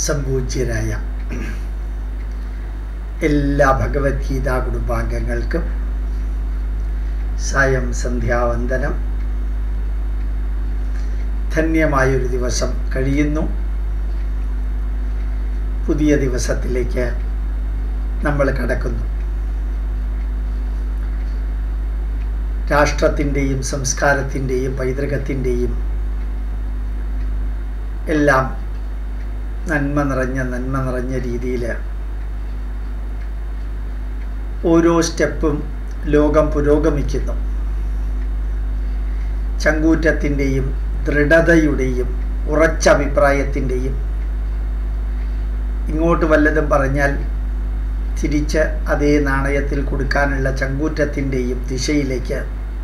സംപൂജ്യരായ എല്ലാ ഭഗവത്ഗീതാ കുടുംബാംഗങ്ങൾക്കും സായം സന്ധ്യാവന്ദനം ധന്യമായൊരു ദിവസം കഴിയുന്നു പുതിയ ദിവസത്തിലേക്ക് നമ്മൾ കടക്കുന്നു രാഷ്ട്രത്തിൻ്റെയും സംസ്കാരത്തിൻ്റെയും പൈതൃകത്തിൻ്റെയും എല്ലാം നന്മ നിറഞ്ഞ നന്മ നിറഞ്ഞ രീതിയിൽ ഓരോ സ്റ്റെപ്പും ലോകം പുരോഗമിക്കുന്നു ചങ്കൂറ്റത്തിൻ്റെയും ദൃഢതയുടെയും ഉറച്ച അഭിപ്രായത്തിൻ്റെയും ഇങ്ങോട്ട് വല്ലതും പറഞ്ഞാൽ തിരിച്ച് അതേ നാണയത്തിൽ കൊടുക്കാനുള്ള ചങ്കൂറ്റത്തിൻ്റെയും ദിശയിലേക്ക്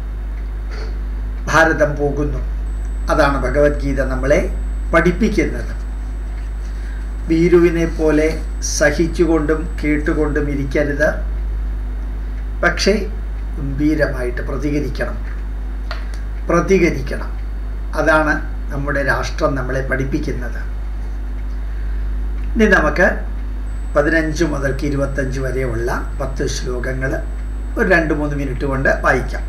ഭാരതം പോകുന്നു അതാണ് ഭഗവത്ഗീത നമ്മളെ പഠിപ്പിക്കുന്നത് ഭീരുവിനെ പോലെ സഹിച്ചുകൊണ്ടും കേട്ടുകൊണ്ടും ഇരിക്കരുത് പക്ഷേ ഗംഭീരമായിട്ട് പ്രതികരിക്കണം പ്രതികരിക്കണം അതാണ് നമ്മുടെ രാഷ്ട്രം നമ്മളെ പഠിപ്പിക്കുന്നത് ഇനി നമുക്ക് പതിനഞ്ച് മുതൽക്ക് ഇരുപത്തഞ്ച് വരെയുള്ള പത്ത് ശ്ലോകങ്ങൾ ഒരു രണ്ട് മൂന്ന് മിനിറ്റ് കൊണ്ട് വായിക്കാം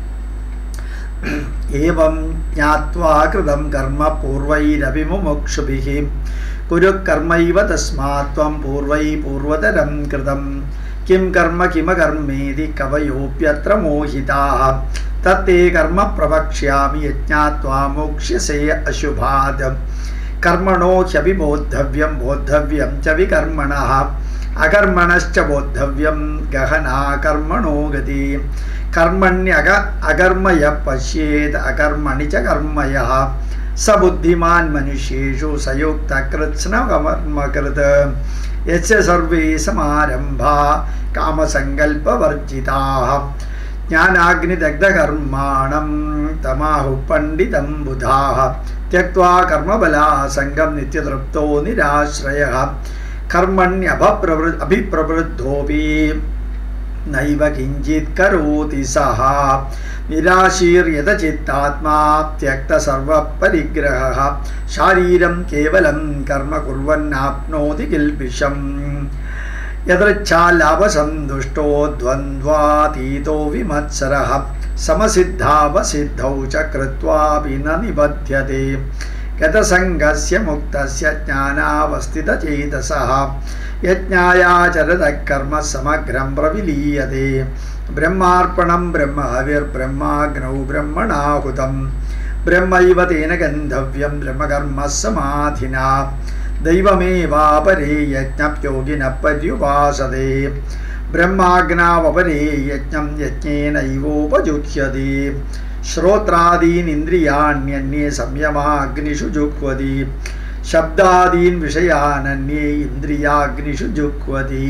ഏവം ജ്ഞാത്വാ കൃതം കർമ്മ പൂർവൈരഭിമുമുക്ഷുഭിः കുരു കർമ്മൈവ തസ്മാത്വം പൂർവൈ പൂർവതരം കൃതം കിം കർമ്മ കിമകർമ്മേതി കവയോപ്യത്ര മോഹിതാः തത്തേ കർമ്മ പ്രവക്ഷ്യാമി യജ്ഞാത്വാ മോക്ഷ്യസേ അശുഭാത് കർമ്മണോ ഹ്യപി ബോദ്ധവ്യം ബോദ്ധവ്യം ച വികർമ്മണഃ അകർമ്മണശ്ച ബോദ്ധവ്യം ഗഹനാ കർമ്മണോ ഗതി കർമ്മണ്യക അകർമ്മയ പശ്യേത് അകർമ്മണി ച കർമ്മയ സ ബുദ്ധിമാൻ മനുഷ്യേഷു സയുക്ത കൃത്സ്നകർമ്മകൃത് യച്ച സർവേ സമാരംഭ കാമസങ്കൽപ്പവർജിതാ ജ്ഞാനാഗ്നിദഗ്ധകർമാണം തമാഹു പണ്ഡിതം ബുധാः त्यक्त्वा कर्मबलासङ्गं नित्यतृप्तो निराश्रयः कर्मण्यभप्रवृ अभिप्रवृद्धोऽपि नैव किञ्चित् करोति सः निराशीर्यतचित्तात्मा त्यक्तसर्वपरिग्रहः शारीरं केवलं कर्म कुर्वन्नाप्नोति किल्बिषम् यदृच्छालाभसन्तुष्टो द्वन्द्वातीतो विमत्सरः समसिद्धावसिद्धौ च कृत्वापि न निबध्यते गतसङ्गस्य मुक्तस्य ज्ञानावस्थितचेतसः यज्ञायाचरतः कर्म समग्रं प्रविलीयते ब्रह्मार्पणं ब्रह्महविर्ब्रह्माग्नौ ब्रह्मणाहुतं ब्रह्मैव तेन गन्धव्यं ब्रह्मकर्म समाधिना दैवमेवापरे यज्ञप्योगिनः पर्युपासते ബ്രഹ്മാഗ്നാവപരേ യജ്ഞം യജ്ഞേനൈവോപജുഹ്യതി ശ്രോത്രാദീനിന്ദ്രിയാണ്യന്യേ സംയമാഗ്നിഷു ജുഹ്വതി ശബ്ദാദീൻ വിഷയാനന്യേ ഇന്ദ്രിയാഗ്നിഷു ജുഹ്വതി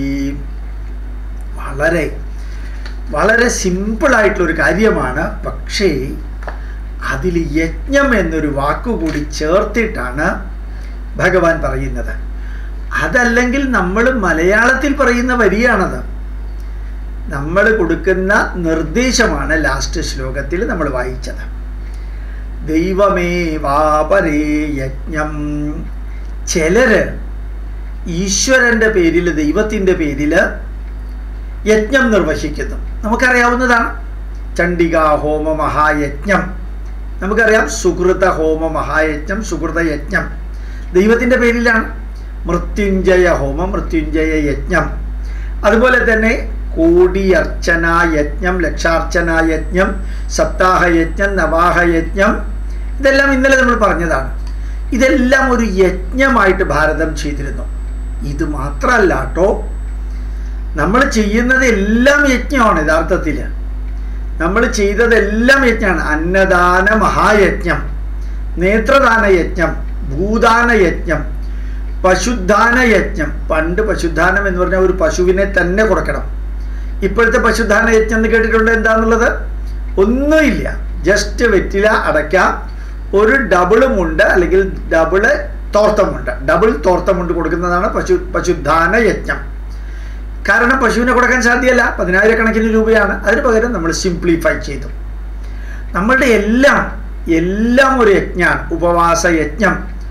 വളരെ വളരെ സിമ്പിളായിട്ടുള്ളൊരു കാര്യമാണ് പക്ഷേ അതിൽ യജ്ഞം എന്നൊരു വാക്കുകൂടി ചേർത്തിട്ടാണ് ഭഗവാൻ പറയുന്നത് അതല്ലെങ്കിൽ നമ്മൾ മലയാളത്തിൽ പറയുന്ന വരിയാണത് നമ്മൾ കൊടുക്കുന്ന നിർദ്ദേശമാണ് ലാസ്റ്റ് ശ്ലോകത്തിൽ നമ്മൾ വായിച്ചത് ദൈവമേ വാപരേ യജ്ഞം ചിലര് ഈശ്വരൻ്റെ പേരിൽ ദൈവത്തിൻ്റെ പേരിൽ യജ്ഞം നിർവഹിക്കുന്നു നമുക്കറിയാവുന്നതാണ് ചണ്ഡികാ ഹോമ മഹായജ്ഞം നമുക്കറിയാം സുഹൃത ഹോമ മഹായജ്ഞം സുഹൃത യജ്ഞം ദൈവത്തിൻ്റെ പേരിലാണ് മൃത്യുഞ്ജയ ഹോമം മൃത്യുഞ്ജയ യജ്ഞം അതുപോലെ തന്നെ കോടിയർച്ചന യജ്ഞം ലക്ഷാർച്ചന യജ്ഞം സപ്താഹ യജ്ഞം നവാഹ യജ്ഞം ഇതെല്ലാം ഇന്നലെ നമ്മൾ പറഞ്ഞതാണ് ഇതെല്ലാം ഒരു യജ്ഞമായിട്ട് ഭാരതം ചെയ്തിരുന്നു ഇത് മാത്രമല്ല കേട്ടോ നമ്മൾ ചെയ്യുന്നത് എല്ലാം യജ്ഞമാണ് യഥാർത്ഥത്തിൽ നമ്മൾ ചെയ്തതെല്ലാം യജ്ഞമാണ് അന്നദാന മഹായജ്ഞം നേത്രദാന യജ്ഞം ഭൂദാന യജ്ഞം പശുദ്ധാന യജ്ഞം പണ്ട് പശുദ്ധാനം എന്ന് പറഞ്ഞാൽ ഒരു പശുവിനെ തന്നെ കൊടുക്കണം ഇപ്പോഴത്തെ പശുദ്ധാന യജ്ഞം എന്ന് കേട്ടിട്ടുണ്ട് എന്താന്നുള്ളത് ഒന്നുമില്ല ജസ്റ്റ് വെറ്റില അടയ്ക്ക ഒരു ഡബിളുമുണ്ട് അല്ലെങ്കിൽ ഡബിള് തോർത്തമുണ്ട് ഡബിൾ തോർത്തമുണ്ട് കൊടുക്കുന്നതാണ് പശു പശുദ്ധാന യജ്ഞം കാരണം പശുവിനെ കൊടുക്കാൻ സാധ്യമല്ല പതിനായിരക്കണക്കിന് രൂപയാണ് അതിന് പകരം നമ്മൾ സിംപ്ലിഫൈ ചെയ്തു നമ്മളുടെ എല്ലാം എല്ലാം ഒരു യജ്ഞമാണ് ഉപവാസ യജ്ഞം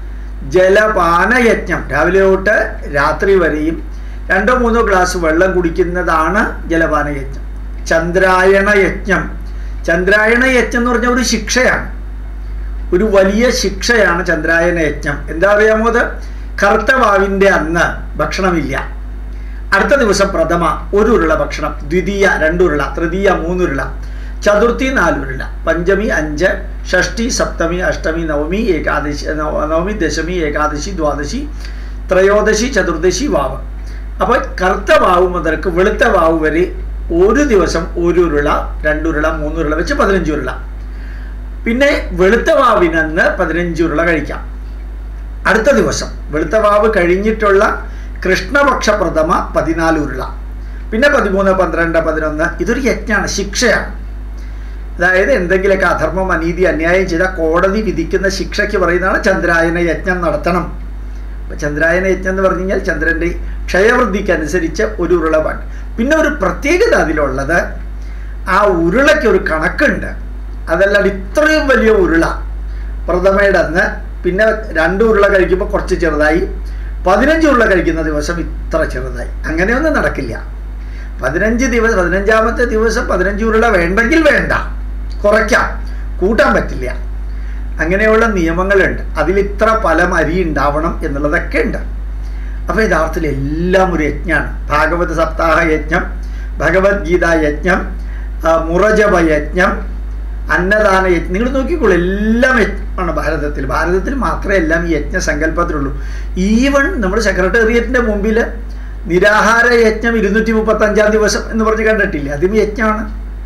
ജലപാനയജ്ഞം രാവിലെ തൊട്ട് രാത്രി വരെയും രണ്ടോ മൂന്നോ ഗ്ലാസ് വെള്ളം കുടിക്കുന്നതാണ് ജലപാനയജ്ഞം ചന്ദ്രായണ യജ്ഞം ചന്ദ്രായണ യജ്ഞം എന്ന് പറഞ്ഞാൽ ഒരു ശിക്ഷയാണ് ഒരു വലിയ ശിക്ഷയാണ് ചന്ദ്രായന യജ്ഞം എന്താ അറിയാമോ അത് കർത്തവാവിൻ്റെ അന്ന് ഭക്ഷണമില്ല അടുത്ത ദിവസം പ്രഥമ ഒരു ഉരുള ഭക്ഷണം ദ്വിതീയ രണ്ടുരുള തൃതീയ മൂന്നുരുള ചതുർത്ഥി നാലുരുള പഞ്ചമി അഞ്ച് ഷഷ്ടി സപ്തമി അഷ്ടമി നവമി ഏകാദശി നവ- നവമി ദശമി ഏകാദശി ദ്വാദശി ത്രയോദശി ചതുർദശി വാവ് അപ്പോൾ കറുത്ത വാവ് മുതൽക്ക് വെളുത്ത വാവ് വരെ ഒരു ദിവസം ഒരു ഉരുള രണ്ടുരുള മൂന്നുരുള വെച്ച് പതിനഞ്ച് ഉരുള പിന്നെ വെളുത്ത വാവിനന്ന് പതിനഞ്ച് ഉരുള കഴിക്കാം അടുത്ത ദിവസം വെളുത്ത വാവ് കഴിഞ്ഞിട്ടുള്ള കൃഷ്ണപക്ഷ പ്രഥമ പതിനാല് ഉരുള പിന്നെ പതിമൂന്ന് പന്ത്രണ്ട് പതിനൊന്ന് ഇതൊരു യജ്ഞാണ് ശിക്ഷയാണ് അതായത് എന്തെങ്കിലുമൊക്കെ അധർമ്മം അനീതി അന്യായം ചെയ്ത കോടതി വിധിക്കുന്ന ശിക്ഷയ്ക്ക് പറയുന്നതാണ് ചന്ദ്രായന യജ്ഞം നടത്തണം അപ്പൊ ചന്ദ്രായന യജ്ഞം എന്ന് പറഞ്ഞു കഴിഞ്ഞാൽ ചന്ദ്രന്റെ ക്ഷയവൃദ്ധിക്ക് അനുസരിച്ച് ഒരു ഉരുള പാട്ട് പിന്നെ ഒരു പ്രത്യേകത അതിലുള്ളത് ആ ഉരുളയ്ക്ക് ഒരു കണക്കുണ്ട് അതല്ലാണ്ട് ഇത്രയും വലിയ ഉരുള പ്രഥമയുടെ അന്ന് പിന്നെ രണ്ട് ഉരുള കഴിക്കുമ്പോൾ കുറച്ച് ചെറുതായി പതിനഞ്ച് ഉരുള കഴിക്കുന്ന ദിവസം ഇത്ര ചെറുതായി അങ്ങനെയൊന്നും നടക്കില്ല പതിനഞ്ച് ദിവസം പതിനഞ്ചാമത്തെ ദിവസം പതിനഞ്ച് ഉരുള വേണ്ടെങ്കിൽ വേണ്ട കുറയ്ക്കാം കൂട്ടാൻ പറ്റില്ല അങ്ങനെയുള്ള നിയമങ്ങളുണ്ട് അതിൽ ഇത്ര ഫലം അരി ഉണ്ടാവണം എന്നുള്ളതൊക്കെ ഉണ്ട് അപ്പോൾ യഥാർത്ഥത്തിൽ എല്ലാം ഒരു യജ്ഞമാണ് ഭാഗവത സപ്താഹ യജ്ഞം ഭഗവത്ഗീത യജ്ഞം ആ, മുറജപ യജ്ഞം അന്നദാന യജ്ഞം നിങ്ങൾ നോക്കിക്കോളൂ എല്ലാം യജ്ഞമാണ് ഭാരതത്തിൽ ഭാരതത്തിൽ മാത്രമേ എല്ലാം ഈ യജ്ഞ സങ്കല്പത്തിലുള്ളൂ ഈവൺ നമ്മുടെ സെക്രട്ടേറിയറ്റിന്റെ മുമ്പിൽ നിരാഹാര യജ്ഞം ഇരുന്നൂറ്റി മുപ്പത്തി അഞ്ചാം ദിവസം എന്ന് പറഞ്ഞ് കണ്ടിട്ടില്ല അതും യജ്ഞമാണ്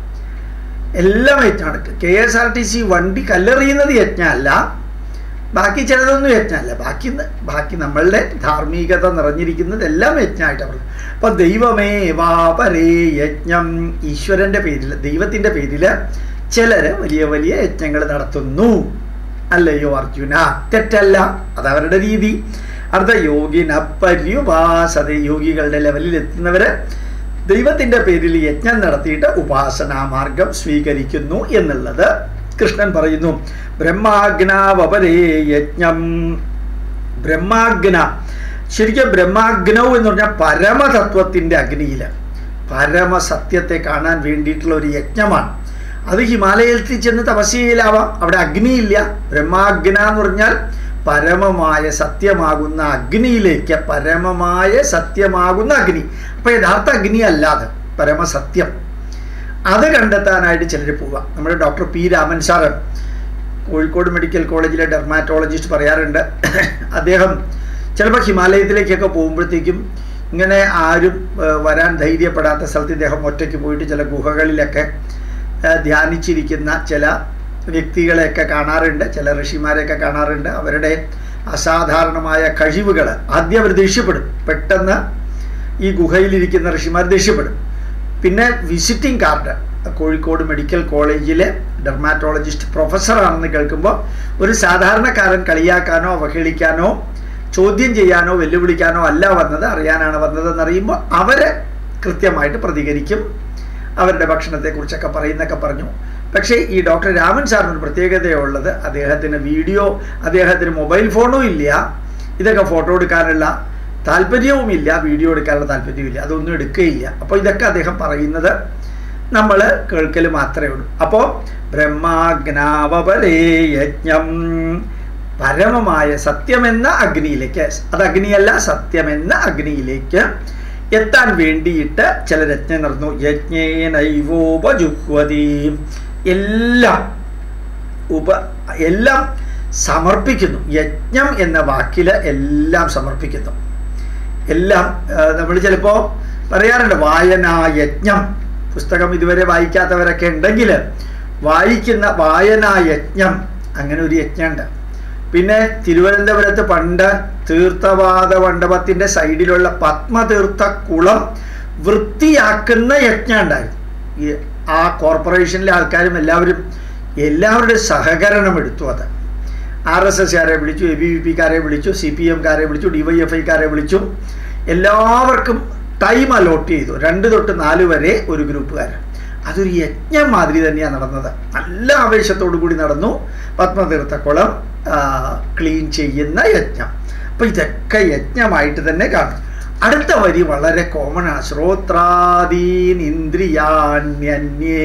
എല്ലാം യജ്ഞമാണ് K S R T C വണ്ടി കല്ലെറിയുന്നത് യജ്ഞമല്ല ബാക്കി ചിലതൊന്നും യജ്ഞമല്ല ബാക്കി ബാക്കി നമ്മളുടെ ധാർമ്മികത നിറഞ്ഞിരിക്കുന്നത് എല്ലാം യജ്ഞമായിട്ടാണ് അപ്പൊ ദൈവമേ വാ പരേ യജ്ഞം ഈശ്വരന്റെ പേരിൽ ദൈവത്തിന്റെ പേരിൽ ചിലര് വലിയ വലിയ യജ്ഞങ്ങൾ നടത്തുന്നു അല്ലയോ അർജുന തെറ്റല്ല അതവരുടെ രീതി അടുത്ത യോഗിന പര്യുപാസത യോഗികളുടെ ലെവലിൽ എത്തുന്നവര് ദൈവത്തിന്റെ പേരിൽ യജ്ഞം നടത്തിയിട്ട് ഉപാസനാ മാർഗം സ്വീകരിക്കുന്നു എന്നുള്ളത് കൃഷ്ണൻ പറയുന്നു ബ്രഹ്മാഗ്നാവപരേ യജ്ഞം ബ്രഹ്മാഗ്ന ശരിക്കും ബ്രഹ്മാഗ്നവ് എന്ന് പറഞ്ഞാൽ പരമതത്വത്തിന്റെ അഗ്നിയിൽ പരമസത്യത്തെ കാണാൻ വേണ്ടിയിട്ടുള്ള ഒരു യജ്ഞമാണ് അത് ഹിമാലയത്തിൽ ചെന്ന് തപസ്യയിലാവാം അവിടെ അഗ്നിയില്ല ബ്രഹ്മാഗ്ന എന്ന് പറഞ്ഞാൽ പരമമായ സത്യമാകുന്ന അഗ്നിയിലേക്ക് പരമമായ സത്യമാകുന്ന അഗ്നി അപ്പൊ യഥാർത്ഥ അഗ്നി അല്ലാതെ പരമസത്യം അത് കണ്ടെത്താനായിട്ട് ചിലർ പോവാം നമ്മുടെ doctor P Raman sir Kozhikode medical കോളേജിലെ ഡെർമാറ്റോളജിസ്റ്റ് പറയാറുണ്ട് അദ്ദേഹം ചിലപ്പോൾ ഹിമാലയത്തിലേക്കൊക്കെ പോകുമ്പോഴത്തേക്കും ഇങ്ങനെ ആരും ഏഹ്, വരാൻ ധൈര്യപ്പെടാത്ത സ്ഥലത്ത് ഇദ്ദേഹം ഒറ്റയ്ക്ക് പോയിട്ട് ചില ഗുഹകളിലൊക്കെ ഏഹ്, ധ്യാനിച്ചിരിക്കുന്ന ചില വ്യക്തികളെയൊക്കെ കാണാറുണ്ട് ചില ഋഷിമാരെയൊക്കെ കാണാറുണ്ട് അവരുടെ അസാധാരണമായ കഴിവുകൾ ആദ്യം അവർ ദേഷ്യപ്പെടും പെട്ടെന്ന് ഈ ഗുഹയിലിരിക്കുന്ന ഋഷിമാർ ദേഷ്യപ്പെടും പിന്നെ വിസിറ്റിംഗ് കാർഡ് കോഴിക്കോട് മെഡിക്കൽ കോളേജിലെ ഡെർമാറ്റോളജിസ്റ്റ് പ്രൊഫസറാണെന്ന് കേൾക്കുമ്പോൾ ഒരു സാധാരണക്കാരൻ കളിയാക്കാനോ അവഹേളിക്കാനോ ചോദ്യം ചെയ്യാനോ വെല്ലുവിളിക്കാനോ അല്ല വന്നത് അറിയാനാണ് വന്നതെന്ന് അറിയുമ്പോൾ അവർ കൃത്യമായിട്ട് പ്രതികരിക്കും അവരുടെ ഭക്ഷണത്തെക്കുറിച്ചൊക്കെ പറയുന്നൊക്കെ പറഞ്ഞു പക്ഷേ ഈ ഡോക്ടർ രാമൻ സാറിന് ഒരു പ്രത്യേകതയുള്ളത് അദ്ദേഹത്തിന് വീഡിയോ അദ്ദേഹത്തിന് മൊബൈൽ ഫോണും ഇല്ല ഇതൊക്കെ ഫോട്ടോ എടുക്കാനുള്ള താല്പര്യവുമില്ല വീഡിയോ എടുക്കാനുള്ള താല്പര്യവുമില്ല അതൊന്നും എടുക്കുകയില്ല അപ്പോൾ ഇതൊക്കെ അദ്ദേഹം പറയുന്നത് നമ്മൾ കേൾക്കൽ മാത്രമേ ഉള്ളൂ അപ്പോൾ ബ്രഹ്മാഗ്നാവപരേ യജ്ഞം പരമമായ സത്യമെന്ന അഗ്നിയിലേക്ക് അത് അഗ്നിയല്ല സത്യമെന്ന അഗ്നിയിലേക്ക് എത്താൻ വേണ്ടിയിട്ട് ചില രജ്ഞം നടന്നു യജ്ഞേനൈവോപജുഹ്വതി എല്ലാം ഉപ എല്ലാം സമർപ്പിക്കുന്നു യജ്ഞം എന്ന വാക്കിൽ എല്ലാം സമർപ്പിക്കുന്നു എല്ലാം നമ്മൾ ചിലപ്പോൾ പറയാറുണ്ട് വായനായജ്ഞം പുസ്തകം ഇതുവരെ വായിക്കാത്തവരൊക്കെ ഉണ്ടെങ്കിൽ വായിക്കുന്ന വായനായജ്ഞം അങ്ങനെ ഒരു യജ്ഞമുണ്ട് പിന്നെ തിരുവനന്തപുരത്ത് പണ്ട് തീർത്ഥവാദ മണ്ഡപത്തിന്റെ സൈഡിലുള്ള പത്മതീർത്ഥ കുളം വൃത്തിയാക്കുന്ന യജ്ഞം ഉണ്ടായിരുന്നു ഈ ആ കോർപ്പറേഷനിലെ ആൾക്കാരും എല്ലാവരും എല്ലാവരുടെ സഹകരണം എടുത്തു അത് ആർ എസ് എസ്കാരെ വിളിച്ചു എ ബി വി പിക്കാരെ വിളിച്ചു സി പി എംകാരെ വിളിച്ചു ഡി വൈ എഫ് ഐക്കാരെ വിളിച്ചു എല്ലാവർക്കും ടൈം അലോട്ട് ചെയ്തു രണ്ട് തൊട്ട് നാല് വരെ ഒരു ഗ്രൂപ്പുകാർ അതൊരു യജ്ഞം മാതിരി തന്നെയാണ് നടന്നത് നല്ല ആവേശത്തോടു കൂടി നടന്നു പത്മതീർത്ഥക്കുളം ക്ലീൻ ചെയ്യുന്ന യജ്ഞം അപ്പൊ ഇതൊക്കെ യജ്ഞമായിട്ട് തന്നെ കാണും അടുത്ത വരി വളരെ കോമൺ ആണ് ശ്രോത്രാദീൻ ഇന്ദ്രിയാണ്യന്യേ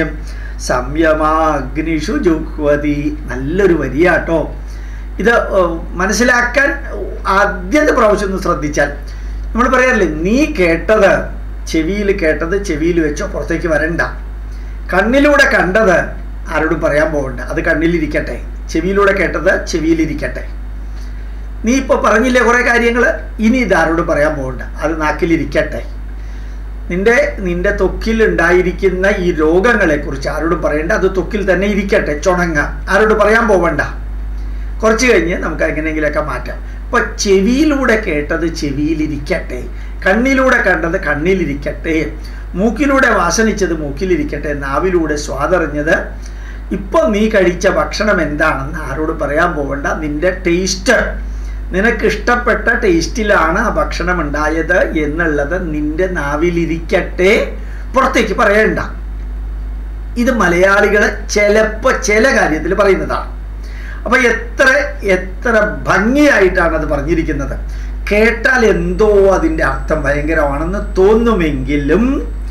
സംയമാഗ്നിഷു ജുഹ്വതി നല്ലൊരു വരിയാട്ടോ ഇത് മനസ്സിലാക്കാൻ ആദ്യത്തെ പ്രാവശ്യം ഒന്ന് ശ്രദ്ധിച്ചാൽ നമ്മൾ പറയാറില്ലേ നീ കേട്ടത് ചെവിയിൽ കേട്ടത് ചെവിയിൽ വെച്ചോ പുറത്തേക്ക് വരണ്ട കണ്ണിലൂടെ കണ്ടത് ആരോടും പറയാൻ പോകണ്ട അത് കണ്ണിലിരിക്കട്ടെ ചെവിയിലൂടെ കേട്ടത് ചെവിയിലിരിക്കട്ടെ നീ ഇപ്പോൾ പറഞ്ഞില്ലേ കുറേ കാര്യങ്ങൾ ഇനി ഇത് ആരോടും പറയാൻ പോകണ്ട അത് നാക്കിലിരിക്കട്ടെ നിന്റെ നിന്റെ തൊക്കിൽ ഉണ്ടായിരിക്കുന്ന ഈ രോഗങ്ങളെ കുറിച്ച് ആരോടും പറയണ്ട അത് തൊക്കിൽ തന്നെ ഇരിക്കട്ടെ ചുണങ്ങ ആരോട് പറയാൻ പോവണ്ട കുറച്ച് കഴിഞ്ഞ് നമുക്ക് എങ്ങനെയെങ്കിലൊക്കെ മാറ്റാം അപ്പൊ ചെവിയിലൂടെ കേട്ടത് ചെവിയിലിരിക്കട്ടെ കണ്ണിലൂടെ കണ്ടത് കണ്ണിലിരിക്കട്ടെ മൂക്കിലൂടെ വാസനിച്ചത് മൂക്കിലിരിക്കട്ടെ നാവിലൂടെ സ്വാദറിഞ്ഞത് ഇപ്പൊ നീ കഴിച്ച ഭക്ഷണം എന്താണെന്ന് ആരോട് പറയാൻ പോവണ്ട നിന്റെ ടേസ്റ്റ് നിനക്ക് ഇഷ്ടപ്പെട്ട ടേസ്റ്റിലാണ് ആ ഭക്ഷണം ഉണ്ടായത് എന്നുള്ളത് നിന്റെ നാവിലിരിക്കട്ടെ പുറത്തേക്ക് പറയണ്ട ഇത് മലയാളികൾ ചിലപ്പോ ചില കാര്യത്തിൽ പറയുന്നതാണ് അപ്പൊ എത്ര എത്ര ഭംഗിയായിട്ടാണ് അത് പറഞ്ഞിരിക്കുന്നത് കേട്ടാൽ എന്തോ അതിൻ്റെ അർത്ഥം ഭയങ്കരമാണെന്ന് തോന്നുമെങ്കിലും